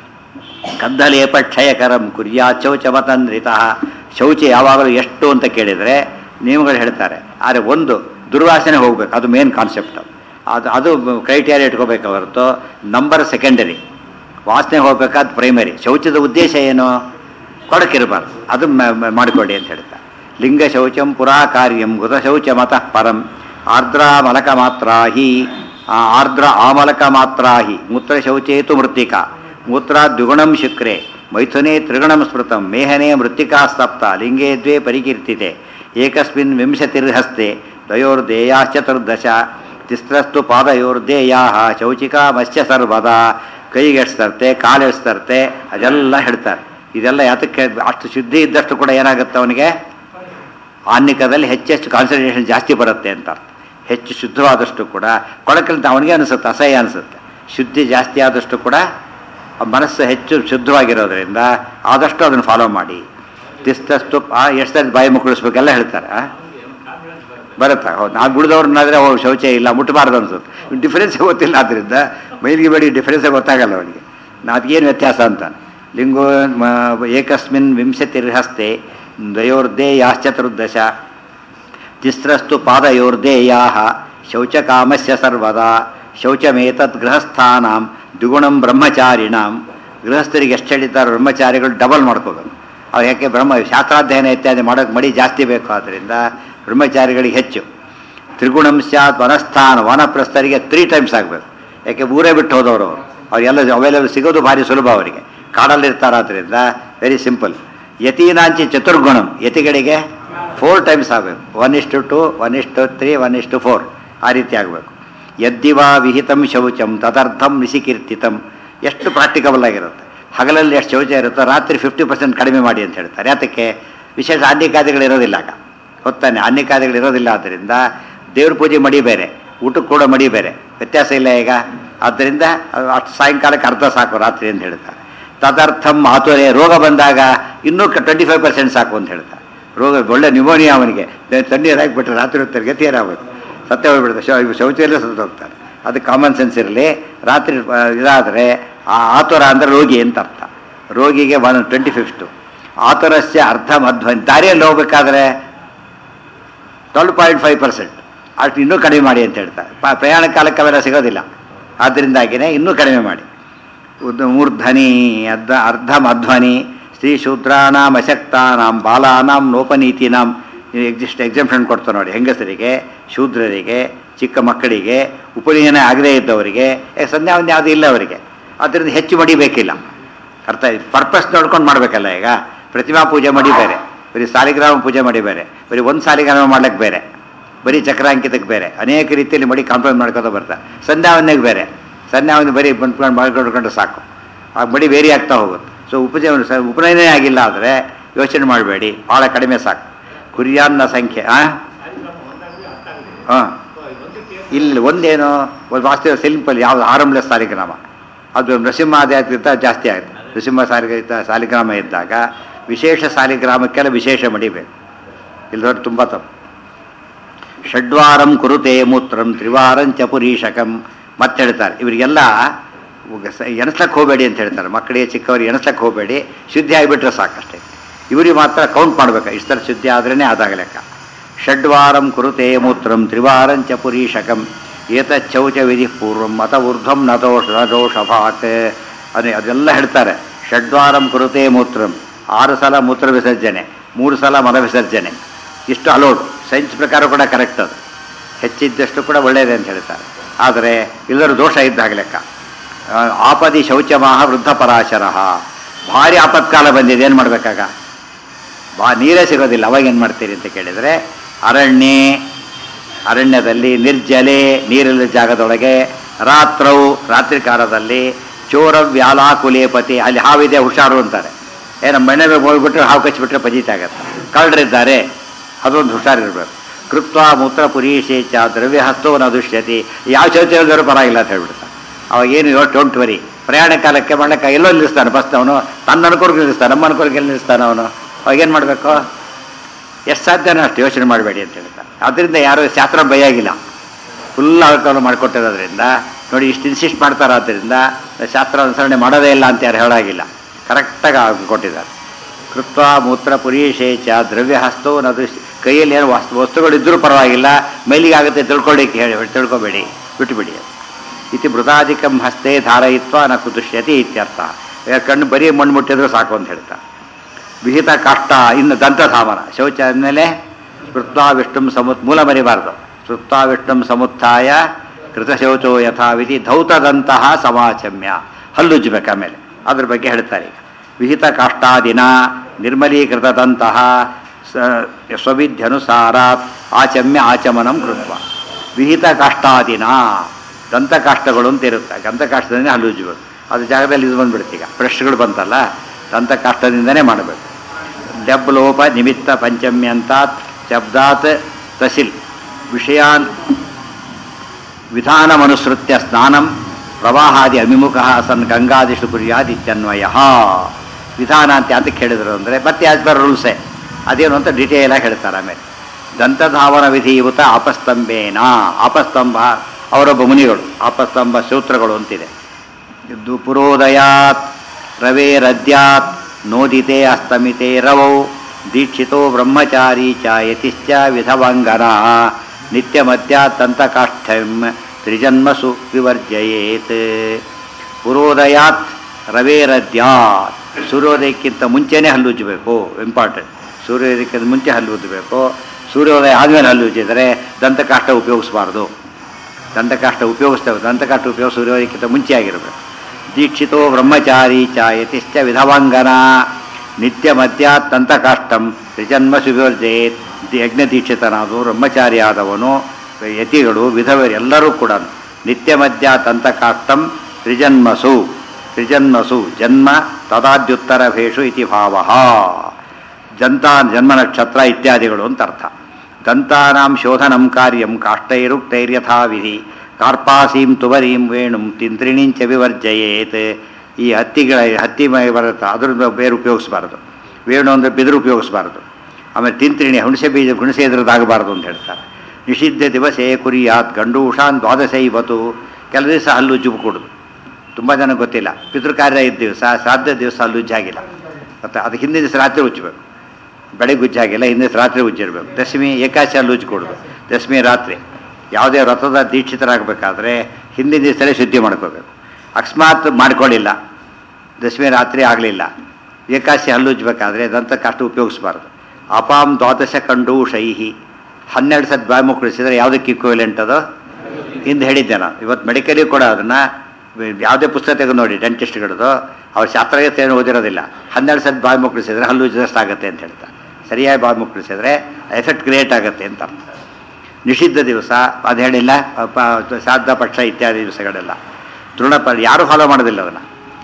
ಕದ್ದಲೇಪ ಕ್ಷಯಕರಂ ಕುರ್ಯಾ ಶೌಚಮತಂದ್ರಿತ ಶೌಚ ಯಾವಾಗಲೂ ಎಷ್ಟು ಅಂತ ಕೇಳಿದರೆ ನಿಯಮಗಳು ಹೇಳ್ತಾರೆ ಆದರೆ ಒಂದು ದುರ್ವಾಸನೆ ಹೋಗ್ಬೇಕು ಅದು ಮೇನ್ ಕಾನ್ಸೆಪ್ಟ್ ಅದು ಅದು ಕ್ರೈಟೇರಿಯಾ ಇಟ್ಕೋಬೇಕು ಹೊರತು ನಂಬರ್ ಸೆಕೆಂಡರಿ ವಾಸನೆ ಹೋಗ್ಬೇಕಾದ ಪ್ರೈಮರಿ ಶೌಚದ ಉದ್ದೇಶ ಏನು ಕೊಡಕಿರಬಾರ್ದು ಅದು ಮ- ಮ- ಮಾಡಿಕೊಡಿ ಅಂತ ಹೇಳ್ತಾರೆ ಲಿಂಗ ಶೌಚಂ ಪುರಾ ಕಾರ್ಯಂ ಗುತ ಶೌಚ ಮತಃ ಪರಂ ಆರ್ದ್ರ ಮಲಕ ಮಾತ್ರ ಹಿ ಆ ಆರ್ದ್ರ ಆಮಲಕ ಮಾತ್ರ ಹಿ ಮೂತ್ರ ಶೌಚೇತು ಮೃತ್ತಿಕಾ ಮೂತ್ರ ದ್ವಿಗುಣಂ ಶುಕ್ರೆ ಮೈಥುನೇ ತ್ರಿಗುಣಂ ಸ್ಮೃತಂ ಮೇಹನೆ ಮೃತ್ತಿಕಾ ಸಪ್ತ ಲಿಂಗೇ ದ್ವೇ ಪರಿಕೀರ್ತಿತೆ ಏಕಸ್ಮಿನ್ ವಿಂಶತಿರ್ಹಸ್ತೆ ದ್ವಯೋರ್ದೇಯಾಶ್ಚತುರ್ದಶ ತಿಸ್ರಸ್ತು ಪಾದಯೋರ್ದೇಯಾ ಶೌಚಿಕಾ ಮತ್ಸ್ಯ ಸರ್ವದಾ ಕೈಗೆ ಎಡ್ಸ್ತರ್ತೆ ಕಾಲು ಎಡ್ಸ್ತರ್ತೆ ಅದೆಲ್ಲ ಹೇಳ್ತಾರೆ ಇದೆಲ್ಲ ಯಾತಕ್ಕೆ ಅಷ್ಟು ಶುದ್ಧಿ ಇದ್ದಷ್ಟು ಕೂಡ ಏನಾಗುತ್ತೆ ಅವನಿಗೆ ಆನ್ನಿಕದಲ್ಲಿ ಹೆಚ್ಚೆಚ್ಚು ಕಾನ್ಸಂಟ್ರೇಷನ್ ಜಾಸ್ತಿ ಬರುತ್ತೆ ಅಂತ ಅರ್ಥ ಹೆಚ್ಚು ಶುದ್ಧವಾದಷ್ಟು ಕೂಡ ಕೊಳಕಂತ ಅವನಿಗೆ ಅನಿಸುತ್ತೆ ಅಸಹ್ಯ ಅನಿಸುತ್ತೆ ಶುದ್ಧಿ ಜಾಸ್ತಿ ಆದಷ್ಟು ಕೂಡ ಆ ಮನಸ್ಸು ಹೆಚ್ಚು ಶುದ್ಧವಾಗಿರೋದ್ರಿಂದ ಆದಷ್ಟು ಅದನ್ನು ಫಾಲೋ ಮಾಡಿ ತಿಸ್ತಸ್ತು ಆ ಎಷ್ಟು ಸರಿ ಬಾಯಿ ಮುಕ್ಕಳಿಸ್ಬೇಕೆಲ್ಲ ಹೇಳ್ತಾರೆ ಆ? ಬರುತ್ತಾ ಹೌದು ನಾವು ಗುಡ್ದವ್ರನ್ನಾದ್ರೆ ಓ ಶೌಚ ಇಲ್ಲ ಮುಟ್ಟಬಾರ್ದು ಅನ್ಸುತ್ತೆ ಡಿಫ್ರೆನ್ಸ್ ಗೊತ್ತಿಲ್ಲ ಆದ್ದರಿಂದ ಮೈಲಿಗೆ ಬೇಡಿ ಡಿಫ್ರೆನ್ಸೇ ಗೊತ್ತಾಗಲ್ಲ ಅವನಿಗೆ ಅದಕ್ಕೇನು ವ್ಯತ್ಯಾಸ ಅಂತ ಲಿಂಗೋ ಮ- ಏಕಸ್ಮಿನ್ ವಿಂಶತಿರ್ಹಸ್ತೆ ದ್ವಯೋರ್ದೇಯಾಶ್ಚತುರ್ದಶ ತಿಸ್ರಸ್ತು ಪಾದಯೋರ್ದೇಯಾ ಶೌಚಕಾಮಸ್ಯ ಸರ್ವದಾ ಶೌಚಮೇತತ್ ಗೃಹಸ್ಥಾನಾಂ ದ್ವಿಗುಣಂ ಬ್ರಹ್ಮಚಾರಿಣಾಂ ಗೃಹಸ್ಥರಿಗೆ ಎಷ್ಟು ಹೇಳಿದ್ದಾರೆ ಬ್ರಹ್ಮಚಾರಿಗಳು ಡಬಲ್ ಮಾಡ್ಕೋಬೇಕು ಅವು ಯಾಕೆ ಬ್ರಹ್ಮ ಶಾಸ್ತ್ರಾಧ್ಯಯನ ಇತ್ಯಾದಿ ಮಾಡೋಕ್ಕೆ ಮಡಿ ಜಾಸ್ತಿ ಬೇಕು ಆದ್ದರಿಂದ ಬ್ರಹ್ಮಚಾರಿಗಳಿಗೆ ಹೆಚ್ಚು ತ್ರಿಗುಣಂ ಸ್ಯಾತ್ ವನಸ್ಥಾನ ವನಪ್ರಸ್ಥರಿಗೆ ತ್ರೀ ಟೈಮ್ಸ್ ಆಗಬೇಕು ಯಾಕೆ ಊರೇ ಬಿಟ್ಟು ಹೋದವರು ಅವರು ಅವರೆಲ್ಲ ಅವೈಲೇಬಲ್ ಸಿಗೋದು ಭಾರಿ ಸುಲಭ ಅವರಿಗೆ ಕಾಡಲ್ಲಿರ್ತಾರಾದ್ರಿಂದ ವೆರಿ ಸಿಂಪಲ್ ಯತೀನಾಂಚಿ ಚತುರ್ಗುಣಂ ಯತಿಗಳಿಗೆ ಫೋರ್ ಟೈಮ್ಸ್ ಆಗಬೇಕು ಒನ್ ಇಷ್ಟು ಟು ಒನ್ ಇಷ್ಟು ತ್ರೀ ಒನ್ ಇಷ್ಟು ಫೋರ್ ಆ ರೀತಿ ಆಗಬೇಕು ಯದ್ದಿವಾ ವಿಹಿತಂ ಶೌಚಂ ತದರ್ಥಂ ನಿಶಿಕೀರ್ತಿತಂ ಎಷ್ಟು ಪ್ರಾಕ್ಟಿಕಬಲ್ ಆಗಿರುತ್ತೆ ಹಗಲಲ್ಲಿ ಎಷ್ಟು ಶೌಚ ಇರುತ್ತೋ ರಾತ್ರಿ ಫಿಫ್ಟಿ ಪರ್ಸೆಂಟ್ ಕಡಿಮೆ ಮಾಡಿ ಅಂತ ಹೇಳ್ತಾರೆ ಯಾತಕ್ಕೆ ವಿಶೇಷ ಅನ್ಯಕಾದಿಗಳು ಇರೋದಿಲ್ಲ ಆಗ ಹೊತ್ತಾನೆ ಅನ್ಯಕಾದಿಗಳು ಇರೋದಿಲ್ಲ ಆದ್ದರಿಂದ ದೇವ್ರ ಪೂಜೆ ಮಡಿ ಬೇರೆ ಊಟಕ್ಕೆ ಕೂಡ ಮಡಿ ಬೇರೆ ವ್ಯತ್ಯಾಸ ಇಲ್ಲ ಈಗ ಆದ್ದರಿಂದ ಅದು ಅಷ್ಟು ಸಾಯಂಕಾಲಕ್ಕೆ ಅರ್ಧ ಸಾಕು ರಾತ್ರಿ ಅಂತ ಹೇಳ್ತಾರೆ ತದರ್ಥಂ ಆತುರೆ ರೋಗ ಬಂದಾಗ ಇನ್ನೂ ಟ್ವೆಂಟಿ ಫೈವ್ ಪರ್ಸೆಂಟ್ ಸಾಕು ಅಂತ ಹೇಳ್ತಾರೆ ರೋಗ ಒಳ್ಳೆ ನ್ಯೂಮೋನಿಯಾ ಅವನಿಗೆ ತಣ್ಣೀರು ಹಾಕಿಬಿಟ್ರೆ ರಾತ್ರಿ ಹೊತ್ತಲ್ಲಿ ಗತಿ ಏನಾಗಬೇಕು ಸತ್ಯ ಹೋಗ್ಬಿಡುತ್ತೆ ಶೌ ಶೌಚಲ್ಲೇ ಸತ್ತು ಹೋಗ್ತಾರೆ ಅದು ಕಾಮನ್ ಸೆನ್ಸ್ ಇರಲಿ ರಾತ್ರಿ ಆ, ಇದಾದರೆ ಆ ಆತುರ ಅಂದರೆ ರೋಗಿ ಅಂತ ಅರ್ಥ ರೋಗಿಗೆ ಒನ್ ಟ್ವೆಂಟಿ ಫಿಫ್ಟು ಆತುರಸ್ಯ ಅರ್ಧ ಮಧ್ವನಿ ದಾರಿಯಲ್ಲಿ ಹೋಗ್ಬೇಕಾದ್ರೆ ಟ್ವೆಲ್ ಪಾಯಿಂಟ್ ಫೈವ್ ಪರ್ಸೆಂಟ್ ಅಷ್ಟು ಇನ್ನೂ ಕಡಿಮೆ ಮಾಡಿ ಅಂತ ಹೇಳ್ತಾರೆ ಪ- ಪ್ರಯಾಣ ಕಾಲಕ್ಕೆ ಅವೆಲ್ಲ ಸಿಗೋದಿಲ್ಲ ಆದ್ದರಿಂದಾಗಿನೇ ಇನ್ನೂ ಕಡಿಮೆ ಮಾಡಿ ಉದ್- ಮೂರ್ಧನಿ ಅರ್ಧ ಅರ್ಧ ಮಧ್ವನಿ ಸ್ತ್ರೀ ಶೂದ್ರಾಣಾಂ ಅಶಕ್ತಾನಾಂ ಬಾಲಾನಾಂ ನೋಪನೀತಿನಾಂ ಎಕ್ಸಿಸ್ಟ್ ಎಕ್ಸಾಂಪ್ಷನ್ ಕೊಡ್ತಾರೆ ನೋಡಿ ಹೆಂಗಸರಿಗೆ ಶೂದ್ರರಿಗೆ ಚಿಕ್ಕ ಮಕ್ಕಳಿಗೆ ಉಪನಯನ ಆಗದೇ ಇದ್ದವರಿಗೆ ಏ, ಸಂಧ್ಯಾ ಒಂದೇ ಯಾವುದೂ ಇಲ್ಲ ಅವರಿಗೆ ಆದ್ದರಿಂದ ಹೆಚ್ಚು ಮಡಿ ಬೇಕಿಲ್ಲ ಅರ್ಥ ಪರ್ಪಸ್ ನೋಡ್ಕೊಂಡು ಮಾಡಬೇಕಲ್ಲ ಈಗ ಪ್ರತಿಮಾ ಪೂಜೆ ಮಾಡಿ ಬೇರೆ ಬರೀ ಸಾಲಿಗ್ರಾಮ ಪೂಜೆ ಮಾಡಿ ಬೇರೆ ಬರೀ ಒಂದು ಸಾಲಿಗ್ರಾಮ ಮಾಡ್ಲಿಕ್ಕೆ ಬೇರೆ ಬರೀ ಚಕ್ರಾಂಕಿತಕ್ಕೆ ಬೇರೆ ಅನೇಕ ರೀತಿಯಲ್ಲಿ ಮಡಿ ಕಾಂಪ್ರಮೈಸ್ ಮಾಡ್ಕೊತ ಬರ್ತಾರೆ ಸಂಧ್ಯಾವನ್ನೆಗೆ ಬೇರೆ ಸಂಧ್ಯಾವನ್ನೇ ಬರೀ ಬಂದ್ಕೊಂಡು ಮಾಡ್ಕೊಂಡ್ರೆ ಸಾಕು ಆ ಮಡಿ ವೇರಿ ಆಗ್ತಾ ಹೋಗುತ್ತೆ ಸೊ ಉಪಜೀವನ ಸ ಉಪನಯನೇ ಆಗಿಲ್ಲ ಆದರೆ ಯೋಚನೆ ಮಾಡಬೇಡಿ ಭಾಳ ಕಡಿಮೆ ಸಾಕು ಕುರಿಯಾನ್ನ ಸಂಖ್ಯೆ ಹಾಂ ಹಾಂ ಇಲ್ಲಿ ಒಂದೇನು ಒಂದು ವಾಸ್ತವ ಸಿಂಪಲ್ ಯಾವುದು ಆರಂಭ ಸಾಲಿಗ್ರಾಮ ಅದು ನರಸಿಂಹಾದ್ಯಾಯಕ್ಕಿಂತ ಜಾಸ್ತಿ ಆಗುತ್ತೆ ನರಸಿಂಹ ಸಾಲಿಗ ಸಾಲಿಗ್ರಾಮ ಇದ್ದಾಗ ವಿಶೇಷ ಸಾಲಿಗ್ರಾಮಕ್ಕೆಲ್ಲ ವಿಶೇಷ ಮಡಿಬೇಕು ಇಲ್ಲದವ್ರು ತುಂಬ ತಪ್ಪು ಷಡ್ವಾರಂ ಕುರುತೆ ಮೂತ್ರಂ ತ್ರಿವಾರಂ ಚ ಪುರೀಷಕಂ ಮತ್ತೆ ಹೇಳ್ತಾರೆ ಇವರಿಗೆಲ್ಲ ಎಣಸ್ಲಕ್ಕೆ ಹೋಗಬೇಡಿ ಅಂತ ಹೇಳ್ತಾರೆ ಮಕ್ಕಳಿಗೆ ಚಿಕ್ಕವರಿಗೆ ಎಣಸ್ಲಕ್ಕೆ ಹೋಗಬೇಡಿ ಶುದ್ಧಿ ಆಗಿಬಿಟ್ರೆ ಸಾಕಷ್ಟೇ ಇವರಿಗೆ ಮಾತ್ರ ಕೌಂಟ್ ಮಾಡ್ಬೇಕು ಇಷ್ಟರ ಶುದ್ಧಿ ಆದ್ರೇ ಆದಾಗ ಲೆಕ್ಕ ಷಡ್ವಾರಂ ಕುರುತೆ ಮೂತ್ರಂ ತ್ರಿವಾರಂ ಚ ಪುರೀಷಕಂ ಏತಚ್ಚೌಚ ವಿಧಿ ಪೂರ್ವಂ ಅತ ಊರ್ಧ್ವಂ ನದೋಷ ನದೋಷಭಾಕ್ ಅದೇ ಅದೆಲ್ಲ ಹೇಳ್ತಾರೆ ಷಡ್ವಾರಂ ಕುರುತೆ ಮೂತ್ರಂ ಆರು ಸಲ ಮೂತ್ರ ವಿಸರ್ಜನೆ ಮೂರು ಸಲ ಮಲ ವಿಸರ್ಜನೆ ಇಷ್ಟು ಅಲೋಡ್ ಸೈನ್ಸ್ ಪ್ರಕಾರ ಕೂಡ ಕರೆಕ್ಟ್ ಅದು ಹೆಚ್ಚಿದ್ದಷ್ಟು ಕೂಡ ಒಳ್ಳೆಯದೇ ಅಂತ ಹೇಳ್ತಾರೆ ಆದರೆ ಎಲ್ಲರೂ ದೋಷ ಇದ್ದಾಗ ಲೆಕ್ಕ ಆ, ಆಪದಿ ಶೌಚಮಾಹ ವೃದ್ಧ ಪರಾಶರಃ ಭಾರಿ ಆಪತ್ಕಾಲ ಬಂದಿದೆ ಏನು ಮಾಡಬೇಕಾಗ ಬಾ ನೀರೇ ಸಿಗೋದಿಲ್ಲ ಅವಾಗ ಏನು ಮಾಡ್ತೀರಿ ಅಂತ ಕೇಳಿದರೆ ಅರಣ್ಯೆ ಅರಣ್ಯದಲ್ಲಿ ನಿರ್ಜಲೆ ನೀರಿಲ್ಲ ಜಾಗದೊಳಗೆ ರಾತ್ರವು ರಾತ್ರಿ ಕಾಲದಲ್ಲಿ ಚೋರ ವ್ಯಾಲಾಕುಲೇಪತಿ ಅಲ್ಲಿ ಹಾವಿದೆ ಹುಷಾರು ಅಂತಾರೆ ಏ ನಮ್ಮ ಮನೆ ಮೇಲೆ ಹೋಗ್ಬಿಟ್ರೆ ಹಾವು ಕಚ್ಚಿಬಿಟ್ರೆ ಪಜಿತಾಗತ್ತೆ ಕಳ್ಳರಿದ್ದಾರೆ ಅದೊಂದು ಹುಷಾರಿರ್ಬೇಕು ಕೃತ್ವ ಮೂತ್ರ ಪುರೀಶೇಚ ದ್ರವ್ಯ ಹಸ್ತವನ್ನ ದುಷ್ಯತಿ ಯಾವ ಶೌಚ ಹೇಳಿದ್ರು ಪರವಾಗಿಲ್ಲ ಅಂತ ಹೇಳ್ಬಿಡ್ತಾನೆ ಅವಾಗ ಏನು ಡೋಂಟ್ ವರಿ ಪ್ರಯಾಣ ಕಾಲಕ್ಕೆ ಮಾಡಕ್ಕೆ ಎಲ್ಲೋ ನಿಲ್ಲಿಸ್ತಾನೆ ಬಸ್ ಅವನು ತನ್ನ ಅನುಕೂಲಕ್ಕೆ ನಿಲ್ಲಿಸ್ತಾನೆ ನಮ್ಮ ಅನುಕೂಲಕ್ಕೆ ಎಲ್ಲಿ ನಿಲ್ಲಿಸ್ತಾನೆ ಅವನು ಅವಾಗ ಏನು ಮಾಡಬೇಕು ಎಷ್ಟು ಸಾಧ್ಯನೋ ಅಷ್ಟು ಯೋಚನೆ ಮಾಡಬೇಡಿ ಅಂತ ಹೇಳ್ತಾರೆ ಅದರಿಂದ ಯಾರು ಶಾಸ್ತ್ರ ಬೈಯಾಗಿಲ್ಲ ಫುಲ್ ಅನುಕೂಲ ಮಾಡಿಕೊಟ್ಟಿರೋದ್ರಿಂದ ನೋಡಿ ಇಷ್ಟು ಇನ್ಸಿಸ್ಟ್ ಮಾಡ್ತಾರೆ ಆದ್ದರಿಂದ ಶಾಸ್ತ್ರ ಅನುಸರಣೆ ಮಾಡೋದೇ ಇಲ್ಲ ಅಂತ ಯಾರು ಹೇಳಾಗಿಲ್ಲ ಕರೆಕ್ಟಾಗಿ ಕೊಟ್ಟಿದ್ದಾರೆ ಕೃತ್ವ ಮೂತ್ರ ಪುರೀಶೇಚ ದ್ರವ್ಯ ಹಸ್ತೋ ಅದು ಕೈಯಲ್ಲಿ ಏನು ವಸ್ತು ವಸ್ತುಗಳಿದ್ದರೂ ಪರವಾಗಿಲ್ಲ ಮೈಲಿಗೆ ಆಗುತ್ತೆ ತಿಳ್ಕೊಳ್ಳಿಕ್ಕೆ ಹೇಳಿ ತಿಳ್ಕೊಬೇಡಿ ಬಿಟ್ಟುಬಿಡಿ ಇತಿ ಮೃದಾಧಿಕಂ ಹಸ್ತೆ ಧಾರಯಿತ್ವ ನ ಕುದುಷ್ಯತಿ ಇತ್ಯರ್ಥ ಈಗ ಕಣ್ಣು ಬರೀ ಮಣ್ಣು ಮುಟ್ಟಿದ್ರು ಸಾಕು ಅಂತ ಹೇಳ್ತಾ ವಿಹಿತ ಕಾಷ್ಟ ಇನ್ನು ದಂತಧಾಮನ ಶೌಚ ಆದಮೇಲೆ ಸ್ಮೃತ್ವಾ ವಿಷ್ಣು ಸಮುತ್ ಮೂಲ ಮರಿಬಾರ್ದು ಸ್ಮೃತ್ವಾ ವಿಷ್ಣು ಸಮುತ್ಥಾಯ ಕೃತಶೌಚೋ ಯಥಾವಿಧಿ ಧೌತದಂತಹ ಸಮಾಚಮ್ಯ ಹಲ್ಲುಜ್ಬೇಕು ಆಮೇಲೆ ಅದ್ರ ಬಗ್ಗೆ ಹೇಳ್ತಾರೆ ಈಗ ವಿಹಿತ ಕಾಷ್ಟಾದಿನ ನಿರ್ಮಲೀಕೃತದಂತಹ ಸ- ಸ್ವವಿಧ್ಯನುಸಾರಾತ್ ಆಚಮ್ಯ ಆಚಮನಂ ಕೃತ್ವ ವಿಹಿತ ಕಾಷ್ಟಾದಿನ ದಂತಕಾಷ್ಟಗಳು ಅಂತ ಇರುತ್ತೆ ದಂತಕಾಷ್ಟದಿಂದ ಹಲ್ಲುಜ್ಬೇಕು ಅದು ಜಾಗದಲ್ಲಿ ಇದು ಬಂದ್ಬಿಡುತ್ತೆ ಈಗ ಬ್ರಷ್ಗಳು ಬಂತಲ್ಲ ದಂತಕಾಷ್ಟದಿಂದನೇ ಮಾಡಬೇಕು ಡಬ್ಲೋಪ ನಿಮಿತ್ತ ಪಂಚಮ್ಯಂತಾತ್ ಶಬ್ದಾತ್ ತಸಿಲ್ ವಿಷಯಾನ್ ವಿಧಾನಮನುಸೃತ್ಯ ಸ್ನಾನಂ ಪ್ರವಾಹಾದಿ ಅಭಿಮುಖ ಸನ್ ಗಂಗಾದಿಷು ಕುರ್ಯಾದಿತ್ಯನ್ವಯ ವಿಧಾನ ಅಂತ ಯಾತಕ್ಕೆ ಹೇಳಿದ್ರು ಅಂದರೆ ಮತ್ತೆ ಆಸ್ ಪರ್ ರೂಲ್ಸೇ ಅದೇನು ಅಂತ ಡೀಟೇಲ್ ಆಗಿ ಹೇಳ್ತಾರೆ ಆಮೇಲೆ ದಂತಧಾವನ ವಿಧಿಯುತ ಆಪಸ್ತಂಭೇನ ಆಪಸ್ತಂಭ ಅವರೊಬ್ಬ ಮುನಿಗಳು ಆಪಸ್ತಂಭ ಸೂತ್ರಗಳು ಅಂತಿದೆ ಇದು ಪುರೋದಯಾತ್ ರವೇರದ್ಯಾತ್ ನೋದಿತೆ ಅಸ್ತಮಿತೆ ರವೌ ದೀಕ್ಷಿತೋ ಬ್ರಹ್ಮಚಾರಿ ಚ ಯತಿಶ್ಚ ವಿಧವಂಗನ ನಿತ್ಯ ಮಧ್ಯಾತ್ತಂತಕಾಷ್ಠಂ ತ್ರಿಜನ್ಮಸು ವಿವರ್ಜಯೇತ್ ಪುರೋದಯಾತ್ ರವೇರದ್ಯಾತ್ ಸೂರ್ಯೋದಯಕ್ಕಿಂತ ಮುಂಚೆನೇ ಹಲ್ಲು ಉಜ್ಜಬೇಕು ಇಂಪಾರ್ಟೆಂಟ್ ಸೂರ್ಯೋದಯಕ್ಕಿಂತ ಮುಂಚೆ ಹಲ್ಲು ಉಜ್ಜಬೇಕು ಸೂರ್ಯೋದಯ ಆದಮೇಲೆ ಹಲ್ಲು ಉಜ್ಜಿದರೆ ದಂತಕಾಷ್ಟ ಉಪಯೋಗಿಸಬಾರ್ದು ದಂತಕಾಷ್ಟ ಉಪಯೋಗಿಸ್ತೇವೆ ದಂತಕಾಷ್ಟ ಉಪಯೋಗ ಸೂರ್ಯೋದಯಕ್ಕಿಂತ ಮುಂಚೆ ಆಗಿರಬೇಕು ದೀಕ್ಷಿತೋ ಬ್ರಹ್ಮಚಾರಿ ಚ ಯತಿಶ್ಚ ವಿಧವಾಂಗನ ನಿತ್ಯ ಮಧ್ಯ ದಂತಕಾಷ್ಟಂ ತ್ರಿಜನ್ಮ ಸುವಿವರ್ಜಯೇತ್ ಯಜ್ಞ ದೀಕ್ಷಿತನಾದವು ಬ್ರಹ್ಮಚಾರಿ ಆದವನು ಯತಿಗಳು ವಿಧವರು ಎಲ್ಲರೂ ಕೂಡ ನಿತ್ಯ ಮಧ್ಯ ದಂತಕಾಷ್ಟಂ ತ್ರಿಜನ್ಮಸು ತ್ರಿಜನ್ಮಸು ಜನ್ಮ ತದಾದ್ಯುತ್ತರ ಭೇಷು ಇತಿ ಭಾವ ಜಂತ ಜನ್ಮ ನಕ್ಷತ್ರ ಇತ್ಯಾದಿಗಳು ಅಂತ ಅರ್ಥ ದಂತಾನಾಂ ಶೋಧನಂ ಕಾರ್ಯಂ ಕಾಷ್ಟೈರುಕ್ತೈರ್ಯಥಾ ವಿಧಿ ಕಾರ್ಪಾಸೀಂ ತುವರೀಂ ವೇಣುಂ ತಿಂತ್ರಿಣಿಂಚ ವಿವರ್ಜಯೇತ್ ಈ ಹತ್ತಿಗಳ ಹತ್ತಿ ಮೈ ಬರುತ್ತೆ ಅದ್ರ ಬೇರೆ ಉಪಯೋಗಿಸ್ಬಾರ್ದು ವೇಣು ಅಂದರೆ ಬಿದಿರು ಉಪಯೋಗಿಸ್ಬಾರ್ದು ಆಮೇಲೆ ತಿಂತ್ರಿಣಿ ಹುಣಸೆ ಬೀಜ ಹುಣಸೆ ಇದ್ರದ್ದಾಗಬಾರ್ದು ಅಂತ ಹೇಳ್ತಾರೆ ನಿಷಿದ್ಧ ದಿವಸೇ ಕುರಿಯಾತ್ ಗಂಡೂಷಾನ್ ದ್ವಾದಶ ಇವತ್ತು ಕೆಲವು ದಿವಸ ಹಲ್ಲು ಉಜ್ಜು ಕೊಡೋದು ತುಂಬ ಜನ ಗೊತ್ತಿಲ್ಲ ಪಿತೃಕಾರ್ಯ ಇದ್ದ ದಿವಸ ಶ್ರಾದ್ದ ದಿವಸ ಹಲ್ಲು ಉಜ್ಜಾಗಿಲ್ಲ ಮತ್ತು ಅದಕ್ಕೆ ಹಿಂದಿನ ದಿವಸ ರಾತ್ರಿ ಉಜ್ಜಬೇಕು ಬೆಳಗ್ಗೆ ಉಜ್ಜಾಗಿಲ್ಲ ಹಿಂದಿನ ದಿವಸ ರಾತ್ರಿ ಉಜ್ಜಿರ್ಬೇಕು ದಶಮಿ ಏಕಾಶಿ ಹಲ್ಲು ಉಜ್ಜಿ ಕೊಡೋದು ದಶಮಿ ರಾತ್ರಿ ಯಾವುದೇ ವ್ರತದ ದೀಕ್ಷಿತರಾಗಬೇಕಾದ್ರೆ ಹಿಂದಿನ ದಿವಸಲೇ ಶುದ್ಧಿ ಮಾಡ್ಕೋಬೇಕು ಅಕಸ್ಮಾತ್ ಮಾಡ್ಕೊಳ್ಳಿಲ್ಲ ದಶಮಿ ರಾತ್ರಿ ಆಗಲಿಲ್ಲ ಏಕಾಶಿ ಹಲ್ಲು ಉಜ್ಜಬೇಕಾದ್ರೆ ದಂತಕಾಷ್ಟ ಉಪಯೋಗಿಸ್ಬಾರ್ದು ಅಪಾಂ ದ್ವಾದಶ ಕಂಡು ಶೈಹಿ ಹನ್ನೆರಡು ಸತ್ ಬಾಯಿ ಮುಕ್ಕಳಿಸಿದ್ರೆ ಯಾವುದಕ್ಕೆ ಇಕ್ವಿಲೆಂಟ್ ಅದು ಹಿಂದೆ ಹೇಳಿದ್ದೆ ನಾನು ಇವತ್ತು ಮೆಡಿಕಲಿ ಕೂಡ ಅದನ್ನು ಯಾವುದೇ ಪುಸ್ತಕ ತೆಗೆದು ನೋಡಿ ಡೆಂಟಿಸ್ಟ್ಗಳದ್ದು ಅವ್ರ ಶಾಸ್ತ್ರಗೀತ ಏನು ಓದಿರೋದಿಲ್ಲ ಹನ್ನೆರಡು ಸತ್ ಬಾಯಿ ಮುಕ್ಕಳಿಸಿದ್ರೆ ಹಲ್ಲು ಉಜ್ಜಸ್ಟ್ ಆಗುತ್ತೆ ಅಂತ ಹೇಳ್ತಾರೆ ಸರಿಯಾಗಿ ಬಾಯಿ ಮುಕ್ಕಳಿಸಿದ್ರೆ ಎಫೆಕ್ಟ್ ಕ್ರಿಯೇಟ್ ಆಗುತ್ತೆ ಅಂತ ಅರ್ಥ ನಿಷಿದ್ಧ ದಿವಸ ಅದು ಹೇಳಿಲ್ಲ ಪ- ಶ್ರಾದ್ದ ಪಕ್ಷ ಇತ್ಯಾದಿ ದಿವಸಗಳೆಲ್ಲ ತೃಣಪ ಯಾರೂ ಫಾಲೋ ಮಾಡೋದಿಲ್ಲ ಅದನ್ನು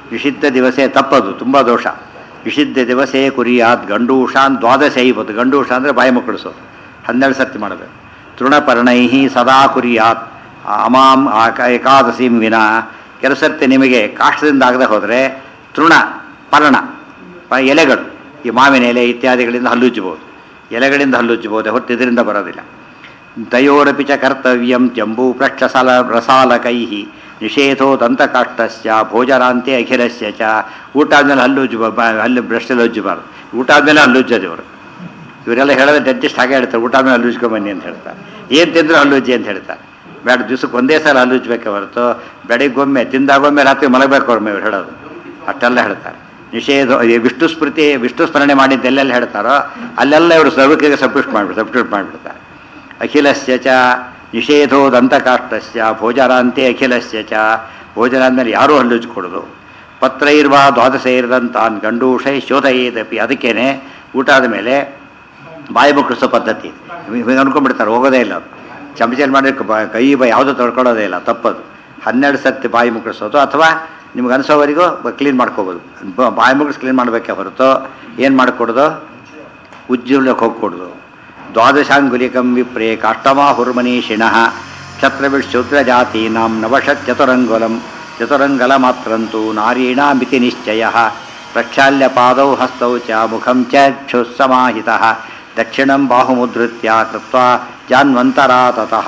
ನಿಷಿದ್ಧ ದಿವಸೇ ತಪ್ಪದು ತುಂಬ ದೋಷ ನಿಷಿದ್ಧ ದಿವಸೇ ಕುರಿಯಾತ್ ಗಂಡೂಷಾನ್ ದ್ವಾದಶೈವತ್ತು ಗಂಡೂಷ ಅಂದರೆ ಬಾಯಿ ಮುಕ್ಕಳಿಸೋದು ಹನ್ನೆರಡು ಸರ್ತಿ ಮಾಡಬೇಕು ತೃಣಪರ್ಣೈ ಸದಾ ಕುರಿಯಾತ್ ಅಮಾಂ ಆಕ- ಏಕಾದಶಿಂ ವಿನ ಕೆಲವು ಸರ್ತಿ ನಿಮಗೆ ಕಾಷ್ಟದಿಂದ ಆಗದೆ ಹೋದರೆ ತೃಣ ಪರ್ಣ ಪ- ಎಲೆಗಳು ಈ ಮಾವಿನ ಎಲೆ ಇತ್ಯಾದಿಗಳಿಂದ ಹಲ್ಲುಜ್ಜಬಹುದು ಎಲೆಗಳಿಂದ ಹಲ್ಲುಜ್ಜಬಹುದು ಹೊತ್ತು ಇದರಿಂದ ಬರೋದಿಲ್ಲ ದಯೋರಪಿ ಚ ಕರ್ತವ್ಯಂ ಜಂಬೂ ಪೃಷ್ಠಸಲ ರಸಾಲಕೈ ನಿಷೇಧೋ ದಂತಕಾಷ್ಟಸ್ಯ ಭೋಜನಾಂತೆ ಅಖಿಲಸ್ಯ ಚ ಊಟ ಆದ್ಮೇಲೆ ಹಲ್ಲು ಉಜ್ಜು ಹಲ್ಲು ಬ್ರಷ್ಟಲ್ಲಿ ಉಜ್ಜಬಾರ್ದು ಊಟ ಆದ್ಮೇಲೆ ಹಲ್ಲು ಉಜ್ಜೋದು ಇವರು ಇವರೆಲ್ಲ ಹೇಳಿದ್ರೆ ಡೆಂಟಿಸ್ಟ್ ಹಾಗೆ ಹೇಳ್ತಾರೆ ಊಟ ಆದ್ಮೇಲೆ ಹಲ್ಲು ಉಜ್ಕೊಂಬನ್ನಿ ಅಂತ ಹೇಳ್ತಾರೆ ಏನು ತಿಂದ್ರೆ ಹಲ್ಲು ಉಜ್ಜಿ ಅಂತ ಹೇಳ್ತಾರೆ ಬೇಡ ದಿವ್ಸಕ್ಕೆ ಒಂದೇ ಸಲ ಹಲ್ಲು ಉಜ್ಬೇಕೆ ಹೊರತು ಬೆಳಿಗ್ಗೊಮ್ಮೆ ತಿಂದಾಗೊಮ್ಮೆ ರಾತ್ರಿ ಮಲಗಬೇಕು ಒಮ್ಮೆ ಇವ್ರು ಹೇಳೋದು ಅಷ್ಟೆಲ್ಲ ಹೇಳ್ತಾರೆ ನಿಷೇಧ ಈ ವಿಷ್ಣು ಸ್ಮೃತಿ ವಿಷ್ಣು ಸ್ಮರಣೆ ಮಾಡಿದ್ದು ಎಲ್ಲೆಲ್ಲಿ ಹೇಳ್ತಾರೋ ಅಲ್ಲೆಲ್ಲ ಇವರು ಸರ್ವಕ್ಕೆ ಸಬ್ಸ್ಟಿಟ್ಯೂಟ್ ಮಾಡಿಬಿಡ್ತಾರೆ ಸಬ್ಸ್ಟಿಟ್ಯೂಟ್ ಮಾಡಿಬಿಡ್ತಾರೆ ಅಖಿಲಸ್ಯ ಚ ನಿಷೇಧೋ ದಂತಕಾಷ್ಟಸ್ಯ ಭೋಜನಾಂತೆ ಅಖಿಲಸ್ಯ ಚ ಭೋಜನ ಅಂದಮೇಲೆ ಯಾರೂ ಹಲ್ಲುಜ್ಕೊಡೋದು ಪತ್ರೈರ್ವಾ ದ್ವಾದಶೈರ್ದಂತಾನ್ ಗಂಡೂಷೈ ಶೋಧಯೇದಪಿ ಅದಕ್ಕೇನೆ ಊಟ ಆದ ಮೇಲೆ ಬಾಯಿ ಮುಕ್ಕಳಿಸೋ ಪದ್ಧತಿ ಹಿಂಗೆ ಅನ್ಕೊಂಡ್ಬಿಡ್ತಾರೆ ಹೋಗೋದೇ ಇಲ್ಲ ಅದು ಚಮಚಲ್ಲಿ ಮಾಡಿ ಬ- ಕೈ ಬೈ ಯಾವುದೂ ತೊಳ್ಕೊಳ್ಳೋದೇ ಇಲ್ಲ ತಪ್ಪದು ಹನ್ನೆರಡು ಸರ್ತಿ ಬಾಯಿ ಮುಕ್ಕಳಿಸೋದು ಅಥವಾ ನಿಮ್ಗೆ ಅನಿಸೋವರೆಗೂ ಕ್ಲೀನ್ ಮಾಡ್ಕೋಬೋದು ಬ- ಬಾಯಿ ಮುಗಿಸ್ ಕ್ಲೀನ್ ಮಾಡಬೇಕೆ ಹೊರತು ಏನು ಮಾಡಿಕೊಡೋದು ಉಜ್ಜುಲಕ್ಕೆ ಹೋಗ್ಕೊಡ್ದು ದ್ವಾದಶಾಂಗುಲಿಕಂ ವಿಪ್ರೇ ಕಾಷ್ಟಮಾ ಹುರ್ಮನೀಷಿಣಃ ಕ್ಷತ್ರವಿಶ್ಶೂದ್ರಜಾತೀನಾಂ ನವಷತ್ ಚತುರಂಗುಲಂ ಚತುರಂಗಲ ಮಾತ್ರಂತೂ ನಾರೀಣಾಮಿತಿ ನಿಶ್ಚಯ ಪ್ರಕ್ಷಾಲ್ಯ ಪಾದೌ ಹಸ್ತೌ ಚ ಮುಖಂ ಚ ಕ್ಷುಸ್ಸಮಾಹಿತಃ ದಕ್ಷಿಣಂ ಬಾಹುಮುದ್ಧೃತ್ಯ ಕೃತ್ವಾ ಜಾನ್ವಂತರಾ ತತಃ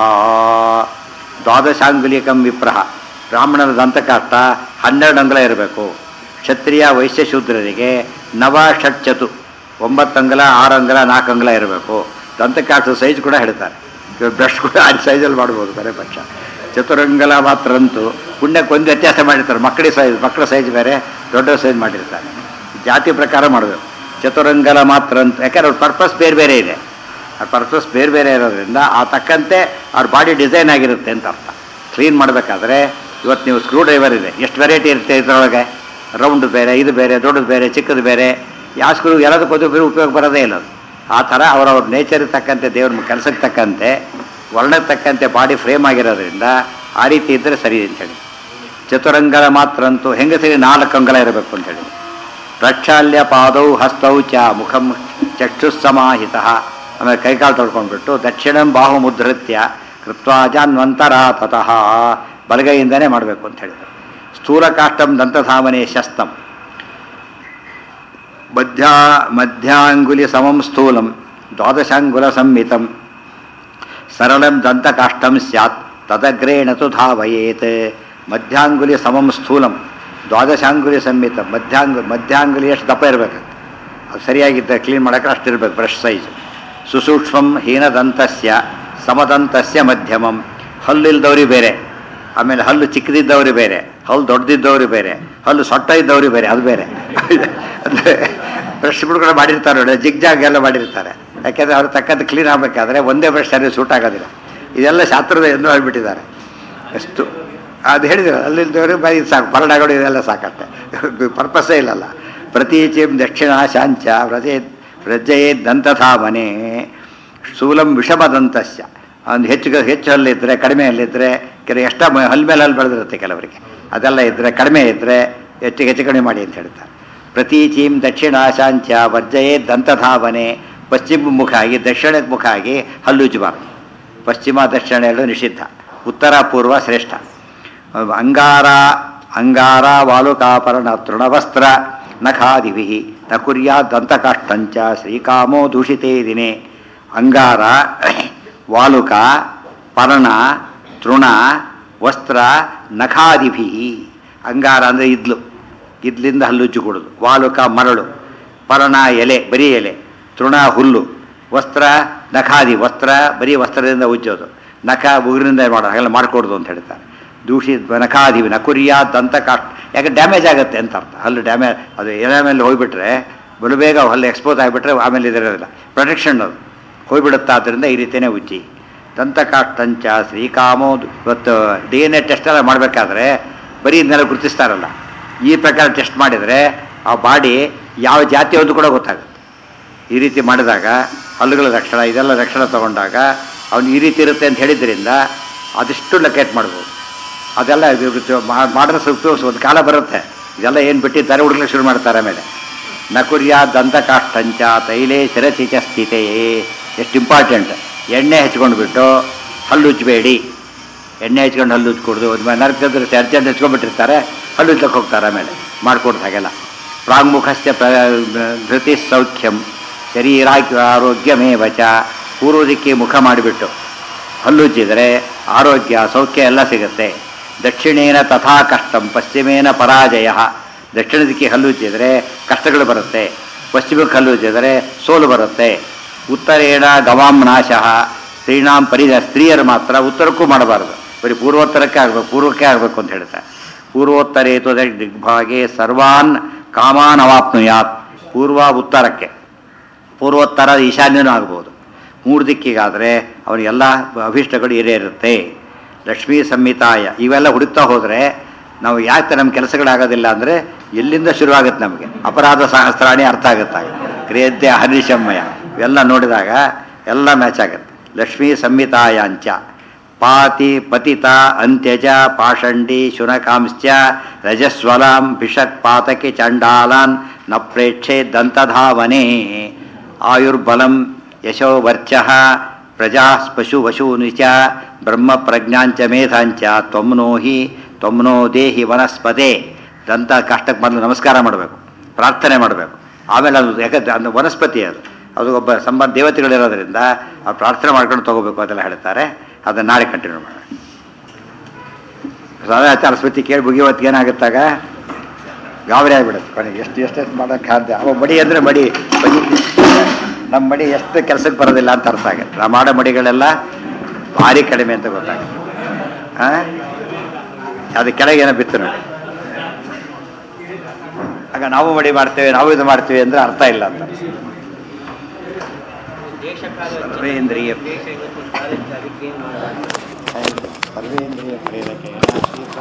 ದ್ವಾದಶಾಂಗುಲಿಕಂ ವಿಪ್ರಹ ಬ್ರಾಹ್ಮಣರ ದಂತಕಾಷ್ಟ ಹನ್ನೆರಡು ಅಂಗುಲ ಇರಬೇಕು ಕ್ಷತ್ರಿಯ ವೈಶ್ಯ ಶೂದ್ರರಿಗೆ ನವ ಷಟ್ಚತು ಒಂಬತ್ತು ಅಂಗಲ ಆರು ಅಂಗಲ ನಾಲ್ಕು ಅಂಗಲ ಇರಬೇಕು ದಂತಕಾಷ್ಟ ಸೈಜ್ ಕೂಡ ಹೇಳ್ತಾರೆ ಬ್ರಷ್ ಕೂಡ ಆ ಸೈಜಲ್ಲಿ ಮಾಡ್ಬೋದು ಬರೇ ಪಕ್ಷ ಚತುರಂಗಲ ಮಾತ್ರ ಅಂತೂ ಪುಣ್ಯಕ್ಕೆ ಒಂದು ವ್ಯತ್ಯಾಸ ಮಾಡಿರ್ತಾರೆ ಮಕ್ಕಳಿಗೆ ಸೈಜ್ ಮಕ್ಕಳ ಸೈಜ್ ಬೇರೆ ದೊಡ್ಡ ಸೈಜ್ ಮಾಡಿರ್ತಾರೆ ಜಾತಿ ಪ್ರಕಾರ ಮಾಡಬೇಕು ಚತುರಂಗಲ ಮಾತ್ರ ಅಂತ ಯಾಕಂದ್ರೆ ಅವ್ರ ಪರ್ಪಸ್ ಬೇರೆ ಬೇರೆ ಇದೆ ಆ ಪರ್ಪಸ್ ಬೇರೆ ಬೇರೆ ಇರೋದ್ರಿಂದ ಆ ತಕ್ಕಂತೆ ಅವ್ರ ಬಾಡಿ ಡಿಸೈನ್ ಆಗಿರುತ್ತೆ ಅಂತ ಅರ್ಥ ಕ್ಲೀನ್ ಮಾಡಬೇಕಾದ್ರೆ ಇವತ್ತು ನೀವು ಸ್ಕ್ರೂ ಡ್ರೈವರ್ ಇದೆ ಎಷ್ಟು ವೆರೈಟಿ ಇರುತ್ತೆ ಇದರೊಳಗೆ ರೌಂಡ್ ಬೇರೆ ಇದು ಬೇರೆ ದೊಡ್ಡದು ಬೇರೆ ಚಿಕ್ಕದು ಬೇರೆ ಯಾವ ಸ್ಕ್ರೂ ಎಲ್ಲದಕ್ಕೂ ಅದು ಬೇರೆ ಉಪಯೋಗ ಬರೋದೇ ಇಲ್ಲ ಅದು ಆ ಥರ ಅವರವ್ರ ನೇಚರ್ಗೆ ತಕ್ಕಂತೆ ದೇವ್ರ ಕೆಲಸಕ್ಕೆ ತಕ್ಕಂತೆ ವರ್ಣಕ್ಕೆ ತಕ್ಕಂತೆ ಬಾಡಿ ಫ್ರೇಮ್ ಆಗಿರೋದ್ರಿಂದ ಆ ರೀತಿ ಇದ್ದರೆ ಸರಿ ಅಂತೇಳಿ ಚತುರಂಗಲ ಮಾತ್ರ ಅಂತೂ ಹೆಂಗಸರಿ ನಾಲ್ಕು ಅಂಗಲ ಇರಬೇಕು ಅಂತೇಳಿ ಪ್ರಕ್ಷಾಲ್ಯ ಪಾದೌ ಹಸ್ತೌ ಚ ಮುಖಂ ಚಕ್ಷುಸ್ಸಮಾಹಿತ ಆಮೇಲೆ ಕೈಕಾಲು ತೊಳ್ಕೊಂಡ್ಬಿಟ್ಟು ದಕ್ಷಿಣಂ ಬಾಹು ಮುದ್ರತ್ಯ ಕೃತ್ವಾಜಾನ್ವಂತರ ತತಃ ಬಲಗೈಯಿಂದನೇ ಮಾಡಬೇಕು ಅಂತ ಹೇಳಿದರು ಸ್ಥೂಲ ಕಾಷ್ಟಂ ದಂತಧಾಮನೆ ಶಸ್ತಂ ಮಧ್ಯ ಮಧ್ಯಾಂಗುಲಿ ಸಮಂ ಸ್ಥೂಲಂ ದ್ವಾದಶಾಂಗುಲ ಸಂಹಿತಂ ಸರಳಂ ದಂತಕಾಷ್ಟಂ ಸ್ಯಾತ್ ತದಗ್ರೇಣ ತು ಧಾವಯೇತ್ ಮಧ್ಯಾಂಗುಲಿ ಸಮಂ ಸ್ಥೂಲಂ ದ್ವಾದಶಾಂಗುಲಿ ಸಂಹಿತ ಮಧ್ಯಾಂಗು ಮಧ್ಯಾಂಗುಲಿ ಎಷ್ಟು ದಪ್ಪ ಇರಬೇಕು ಅದು ಸರಿಯಾಗಿದ್ದ ಕ್ಲೀನ್ ಮಾಡೋಕೆ ಅಷ್ಟಿರ್ಬೇಕು ಬ್ರಷ್ ಸೈಜ್ ಸುಸೂಕ್ಷ್ಮಂ ಹೀನದಂತಸ್ಯ ಸಮದಂತಸ್ಯ ಮಧ್ಯಮಂ ಹಲ್ಲಿಲ್ದವ್ರಿ ಬೇರೆ ಆಮೇಲೆ ಹಲ್ಲು ಚಿಕ್ಕದಿದ್ದವ್ರು ಬೇರೆ ಹಲ್ಲು ದೊಡ್ಡದಿದ್ದವ್ರು ಬೇರೆ ಹಲ್ಲು ಸೊಟ್ಟ ಇದ್ದವ್ರು ಬೇರೆ ಅದು ಬೇರೆ ಅಂದರೆ ಬ್ರಷ್ಗಳು ಕೂಡ ಮಾಡಿರ್ತಾರೆ ನೋಡಿ ಜಿಗ್ ಜಾಗ್ ಎಲ್ಲ ಮಾಡಿರ್ತಾರೆ ಯಾಕೆಂದರೆ ಅವ್ರ ತಕ್ಕಂತೆ ಕ್ಲೀನ್ ಆಗಬೇಕಾದ್ರೆ ಒಂದೇ ಬ್ರಷ್ ಸರಿ ಸೂಟ್ ಆಗೋದಿಲ್ಲ ಇದೆಲ್ಲ ಶಾಸ್ತ್ರದ ಎಂದು ಹೇಳ್ಬಿಟ್ಟಿದ್ದಾರೆ ಎಷ್ಟು ಅದು ಹೇಳಿದ್ರು ಅಲ್ಲಿದ್ದವರು ಬರೀ ಸಾಕು ಪರಡಗಳು ಇದೆಲ್ಲ ಸಾಕತ್ತೆ ಪರ್ಪಸ್ಸೇ ಇಲ್ಲಲ್ಲ ಪ್ರತೀಚಿಂ ದಕ್ಷಿಣ ಶಾಂಚ ವ್ರಜೇ ವ್ರಜಯೇ ದಂತಧಾಮನೆ ಶೂಲಂ ವಿಷಮದಂತಸ್ಯ ಒಂದು ಹೆಚ್ಚು ಹೆಚ್ಚು ಹಲ್ಲಿದ್ದರೆ ಕಡಿಮೆ ಹಲ್ಲಿದ್ದರೆ ಕೆಲವು ಎಷ್ಟ ಹಲ್ ಮೇಲೆ ಹಲ್ಲು ಬೆಳೆದಿರುತ್ತೆ ಕೆಲವರಿಗೆ ಅದೆಲ್ಲ ಇದ್ದರೆ ಕಡಿಮೆ ಇದ್ದರೆ ಹೆಚ್ಚು ಹೆಚ್ಚು ಕಡಿಮೆ ಮಾಡಿ ಅಂತ ಹೇಳ್ತಾರೆ ಪ್ರತೀಚೀಂ ದಕ್ಷಿಣ ಶಾಂಚ ವರ್ಜಯೇ ದಂತಧಾವನೆ ಪಶ್ಚಿಮ ಮುಖ ಆಗಿ ದಕ್ಷಿಣಕ್ಕೆ ಮುಖ ಆಗಿ ಹಲ್ಲುಜ್ಜಬಾರ್ದು ಪಶ್ಚಿಮ ದಕ್ಷಿಣ ಹೇಳೋದು ನಿಷಿದ್ಧ ಉತ್ತರ ಪೂರ್ವ ಶ್ರೇಷ್ಠ ಅಂಗಾರ ಅಂಗಾರ ವಾಲುಕಾಪರಣ ತೃಣವಸ್ತ್ರ ನಖಾದಿಭಿ ನ ಕುರ್ಯಾ ದಂತಕಾಷ್ಟಂಚ ಶ್ರೀಕಾಮೋ ದೂಷಿತೇ ದಿನೇ ಅಂಗಾರ ವಾಲುಕ ಪರ್ಣ ತೃಣ ವಸ್ತ್ರ ನಖಾದಿಭಿ ಅಂಗಾರ ಅಂದರೆ ಇದ್ಲು ಇದ್ಲಿಂದ ಹಲ್ಲುಜ್ಜು ಕೊಡೋದು ವಾಲುಕ ಮರಳು ಪರ್ಣ ಎಲೆ ಬರೀ ಎಲೆ ತೃಣ ಹುಲ್ಲು ವಸ್ತ್ರ ನಖಾದಿ ವಸ್ತ್ರ ಬರೀ ವಸ್ತ್ರದಿಂದ ಉಜ್ಜೋದು ನಖ ಉಗುರಿನಿಂದ ಮಾಡೋದು ಹಾಗೆಲ್ಲ ಮಾಡಿಕೊಡ್ದು ಅಂತ ಹೇಳ್ತಾರೆ ದೂಷಿ ನಖಾದಿವಿ ನಕುರಿಯ ದಂತ ಕಾಟ್ ಯಾಕೆ ಡ್ಯಾಮೇಜ್ ಆಗುತ್ತೆ ಅಂತ ಅರ್ಥ ಹಲ್ಲು ಡ್ಯಾಮೇಜ್ ಅದು ಎಲೆ ಮೇಲೆ ಹೋಗ್ಬಿಟ್ರೆ ಬಲು ಬೇಗ ಹಲ್ಲು ಎಕ್ಸ್ಪೋಸ್ ಆಗಿಬಿಟ್ರೆ ಆಮೇಲೆ ಇದಿರೋದಿಲ್ಲ ಪ್ರೊಟೆಕ್ಷನ್ ಅದು ಹೋಗ್ಬಿಡುತ್ತೆ ಆದ್ದರಿಂದ ಈ ರೀತಿಯೇ ಉಜ್ಜಿ ದಂತಕಾಷ್ಟಂಚ ಶ್ರೀಕಾಮೋ ಇವತ್ತು ಡಿ ಎನ್ ಎ ಟೆಸ್ಟ್ ಎಲ್ಲ ಮಾಡಬೇಕಾದ್ರೆ ಬರೀ ಇದನ್ನೆಲ್ಲ ಗುರುತಿಸ್ತಾರಲ್ಲ ಈ ಪ್ರಕಾರ ಟೆಸ್ಟ್ ಮಾಡಿದರೆ ಆ ಬಾಡಿ ಯಾವ ಜಾತಿಯದ್ದು ಕೂಡ ಗೊತ್ತಾಗುತ್ತೆ ಈ ರೀತಿ ಮಾಡಿದಾಗ ಹಲ್ಲುಗಳ ರಕ್ಷಣ ಇದೆಲ್ಲ ರಕ್ಷಣೆ ತಗೊಂಡಾಗ ಅವನು ಈ ರೀತಿ ಇರುತ್ತೆ ಅಂತ ಹೇಳಿದ್ರಿಂದ ಅದಿಷ್ಟು ಲೆಕ್ಕೇಟ್ ಮಾಡ್ಬೋದು ಅದೆಲ್ಲ ಮಾಡಿದ್ರೆ ಸೂಕ್ತ ಒಂದು ಕಾಲ ಬರುತ್ತೆ ಇದೆಲ್ಲ ಏನು ಬಿಟ್ಟಿದ್ದಾರೆ ಹುಡುಗರು ಶುರು ಮಾಡ್ತಾರೆ ಆಮೇಲೆ ನಕುರ್ಯ ದಂತಕಾಷ್ಟಂಚ ತೈಲೇ ಶಿರಸಿ ಚ ಸ್ಥಿತೆಯೇ ಎಷ್ಟು ಇಂಪಾರ್ಟೆಂಟ್ ಎಣ್ಣೆ ಹಚ್ಕೊಂಡು ಬಿಟ್ಟು ಹಲ್ಲು ಉಜ್ಬೇಡಿ ಎಣ್ಣೆ ಹಚ್ಕೊಂಡು ಹಲ್ಲು ಉಜ್ಕೊಡ್ದು ನರ್ಕದ್ರೆ ಅರ್ಜೆಂಟ್ ಹಚ್ಕೊಂಡ್ಬಿಟ್ಟಿರ್ತಾರೆ ಹಲ್ಲು ಉಜ್ಲಕ್ಕೆ ಹೋಗ್ತಾರೆ ಆಮೇಲೆ ಮಾಡ್ಕೊಡ್ದು ಹಾಗೆಲ್ಲ ಪ್ರಾಂಗುಖಸ್ಯ ಪ್ರ ಧೃತಿ ಸೌಖ್ಯಂ ಶರೀರಾಕಿ ಆರೋಗ್ಯಮೇವ ಚ ಪೂರ್ವದಿಕ್ಕೆ ಮುಖ ಮಾಡಿಬಿಟ್ಟು ಹಲ್ಲುಜ್ಜಿದರೆ ಆರೋಗ್ಯ ಸೌಖ್ಯ ಎಲ್ಲ ಸಿಗುತ್ತೆ ದಕ್ಷಿಣೇನ ತಥಾ ಕಷ್ಟಂ ಪಶ್ಚಿಮೇನ ಪರಾಜಯ ದಕ್ಷಿಣ ದಿಕ್ಕಿಗೆ ಹಲ್ಲುಜ್ಜಿದರೆ ಕಷ್ಟಗಳು ಬರುತ್ತೆ ಪಶ್ಚಿಮಕ್ಕೆ ಹಲ್ಲುಜ್ಜಿದರೆ ಸೋಲು ಬರುತ್ತೆ ಉತ್ತರೇಣ ಗವಾಂ ನಾಶಃ ಸ್ತ್ರೀಣಾಂ ಪರಿದ ಸ್ತ್ರೀಯರು ಮಾತ್ರ ಉತ್ತರಕ್ಕೂ ಮಾಡಬಾರದು ಬರೀ ಪೂರ್ವೋತ್ತರಕ್ಕೆ ಆಗಬೇಕು ಪೂರ್ವಕ್ಕೆ ಆಗಬೇಕು ಅಂತ ಹೇಳ್ತಾರೆ ಪೂರ್ವೋತ್ತರೇತು ದಿಗ್ಭಾಗೆ ಸರ್ವಾನ್ ಕಾಮಾನ್ ಅವಾಪ್ನುಯಾತ್ ಪೂರ್ವ ಉತ್ತರಕ್ಕೆ ಪೂರ್ವೋತ್ತರ ಈಶಾನ್ಯನೂ ಆಗ್ಬೋದು ಮೂರು ದಿಕ್ಕಿಗಾದರೆ ಅವನಿಗೆಲ್ಲ ಅಭೀಷ್ಟಗಳು ಇರೇ ಇರುತ್ತೆ ಲಕ್ಷ್ಮೀ ಸಂಹಿತಾಯ ಇವೆಲ್ಲ ಹುಡುಕ್ತಾ ಹೋದರೆ ನಾವು ಯಾಕೆ ನಮ್ಮ ಕೆಲಸಗಳಾಗೋದಿಲ್ಲ ಅಂದರೆ ಎಲ್ಲಿಂದ ಶುರುವಾಗುತ್ತೆ ನಮಗೆ ಅಪರಾಧ ಸಹಸ್ರಾಣಿ ಅರ್ಥ ಆಗುತ್ತಾಗ ಕ್ರಿಯದ್ದೆ ಹರಿಶಮ್ಮಯ ಇವೆಲ್ಲ ನೋಡಿದಾಗ ಎಲ್ಲ ಮ್ಯಾಚ್ ಆಗುತ್ತೆ ಲಕ್ಷ್ಮೀ ಸಂಹಿತಾಯಾಂಚ ಪಾತಿ ಪತಿತ ಅಂತ್ಯಜ ಪಾಷಂಡಿ ಶುನಕಾಂಶ್ಚ ರಜಸ್ವಲಾಂ ಭಿಷಕ್ ಪಾತಕಿ ಚಂಡಾಲಾನ್ ನ ಪ್ರೇಕ್ಷೆ ದಂತಧಾವನೆ ಆಯುರ್ಬಲಂ ಯಶೋವರ್ಚ ಪ್ರಜಾ ಪಶು ವಶೂನಿ ಚ ಬ್ರಹ್ಮ ಪ್ರಜ್ಞಾಂಚ ಮೇಧಾಂಚ ತ್ವಮ್ನೋ ಹಿ ತ್ವಮ್ನೋ ದೇಹಿ ವನಸ್ಪತೆ ದಂತ ಕಷ್ಟಕ್ಕೆ ಮೊದಲು ನಮಸ್ಕಾರ ಮಾಡಬೇಕು ಪ್ರಾರ್ಥನೆ ಮಾಡಬೇಕು ಆಮೇಲೆ ಅದು ಯಾಕಂದ್ರೆ ಅದು ವನಸ್ಪತಿ ಅದು ಅದು ಒಬ್ಬ ಸಂಬಂಧ ದೇವತೆಗಳಿರೋದ್ರಿಂದ ಆ ಪ್ರಾರ್ಥನೆ ಮಾಡ್ಕೊಂಡು ತಗೋಬೇಕು ಅಂತೆಲ್ಲ ಹೇಳ್ತಾರೆ ಅದನ್ನು ನಾಳೆ ಕಂಟಿನ್ಯೂ ಮಾಡೋಣ ಸದಾಚಾರ ಸ್ಮೃತಿ ಕೇಳಿ ಮುಗಿಯವತ್ತಿಗೆ ಏನಾಗುತ್ತಾಗ ಗಾಬರಿ ಆಗಿಬಿಡುತ್ತೆ ಕೊನೆಗೆ ಎಷ್ಟು ಎಷ್ಟೆಷ್ಟು ಮಾಡೋಕ್ಕೆ ಸಾಧ್ಯ ಅವ ಮಡಿ ಅಂದರೆ ಮಡಿ ಮಡಿ ನಮ್ಮ ಮಡಿ ಎಷ್ಟು ಕೆಲಸಕ್ಕೆ ಬರೋದಿಲ್ಲ ಅಂತ ಅರ್ಥ ಆಗುತ್ತೆ ನಾವು ಮಾಡೋ ಮಡಿಗಳೆಲ್ಲ ಭಾರಿ ಕಡಿಮೆ ಅಂತ ಗೊತ್ತಾಗುತ್ತೆ ಹಾಂ ಅದು ಕೆಳಗೆ ಏನೋ ಬಿತ್ತು ನೋಡಿ ಆಗ ನಾವು ಮಡಿ ಮಾಡ್ತೇವೆ ನಾವು ಇದು ಮಾಡ್ತೇವೆ ಅಂದರೆ ಅರ್ಥ ಇಲ್ಲ ಅಂತ ಸರ್ವೇಂದ್ರಿಯ ಸರ್ವೇಂದ್ರಿಯ ಪ್ರೇರಕ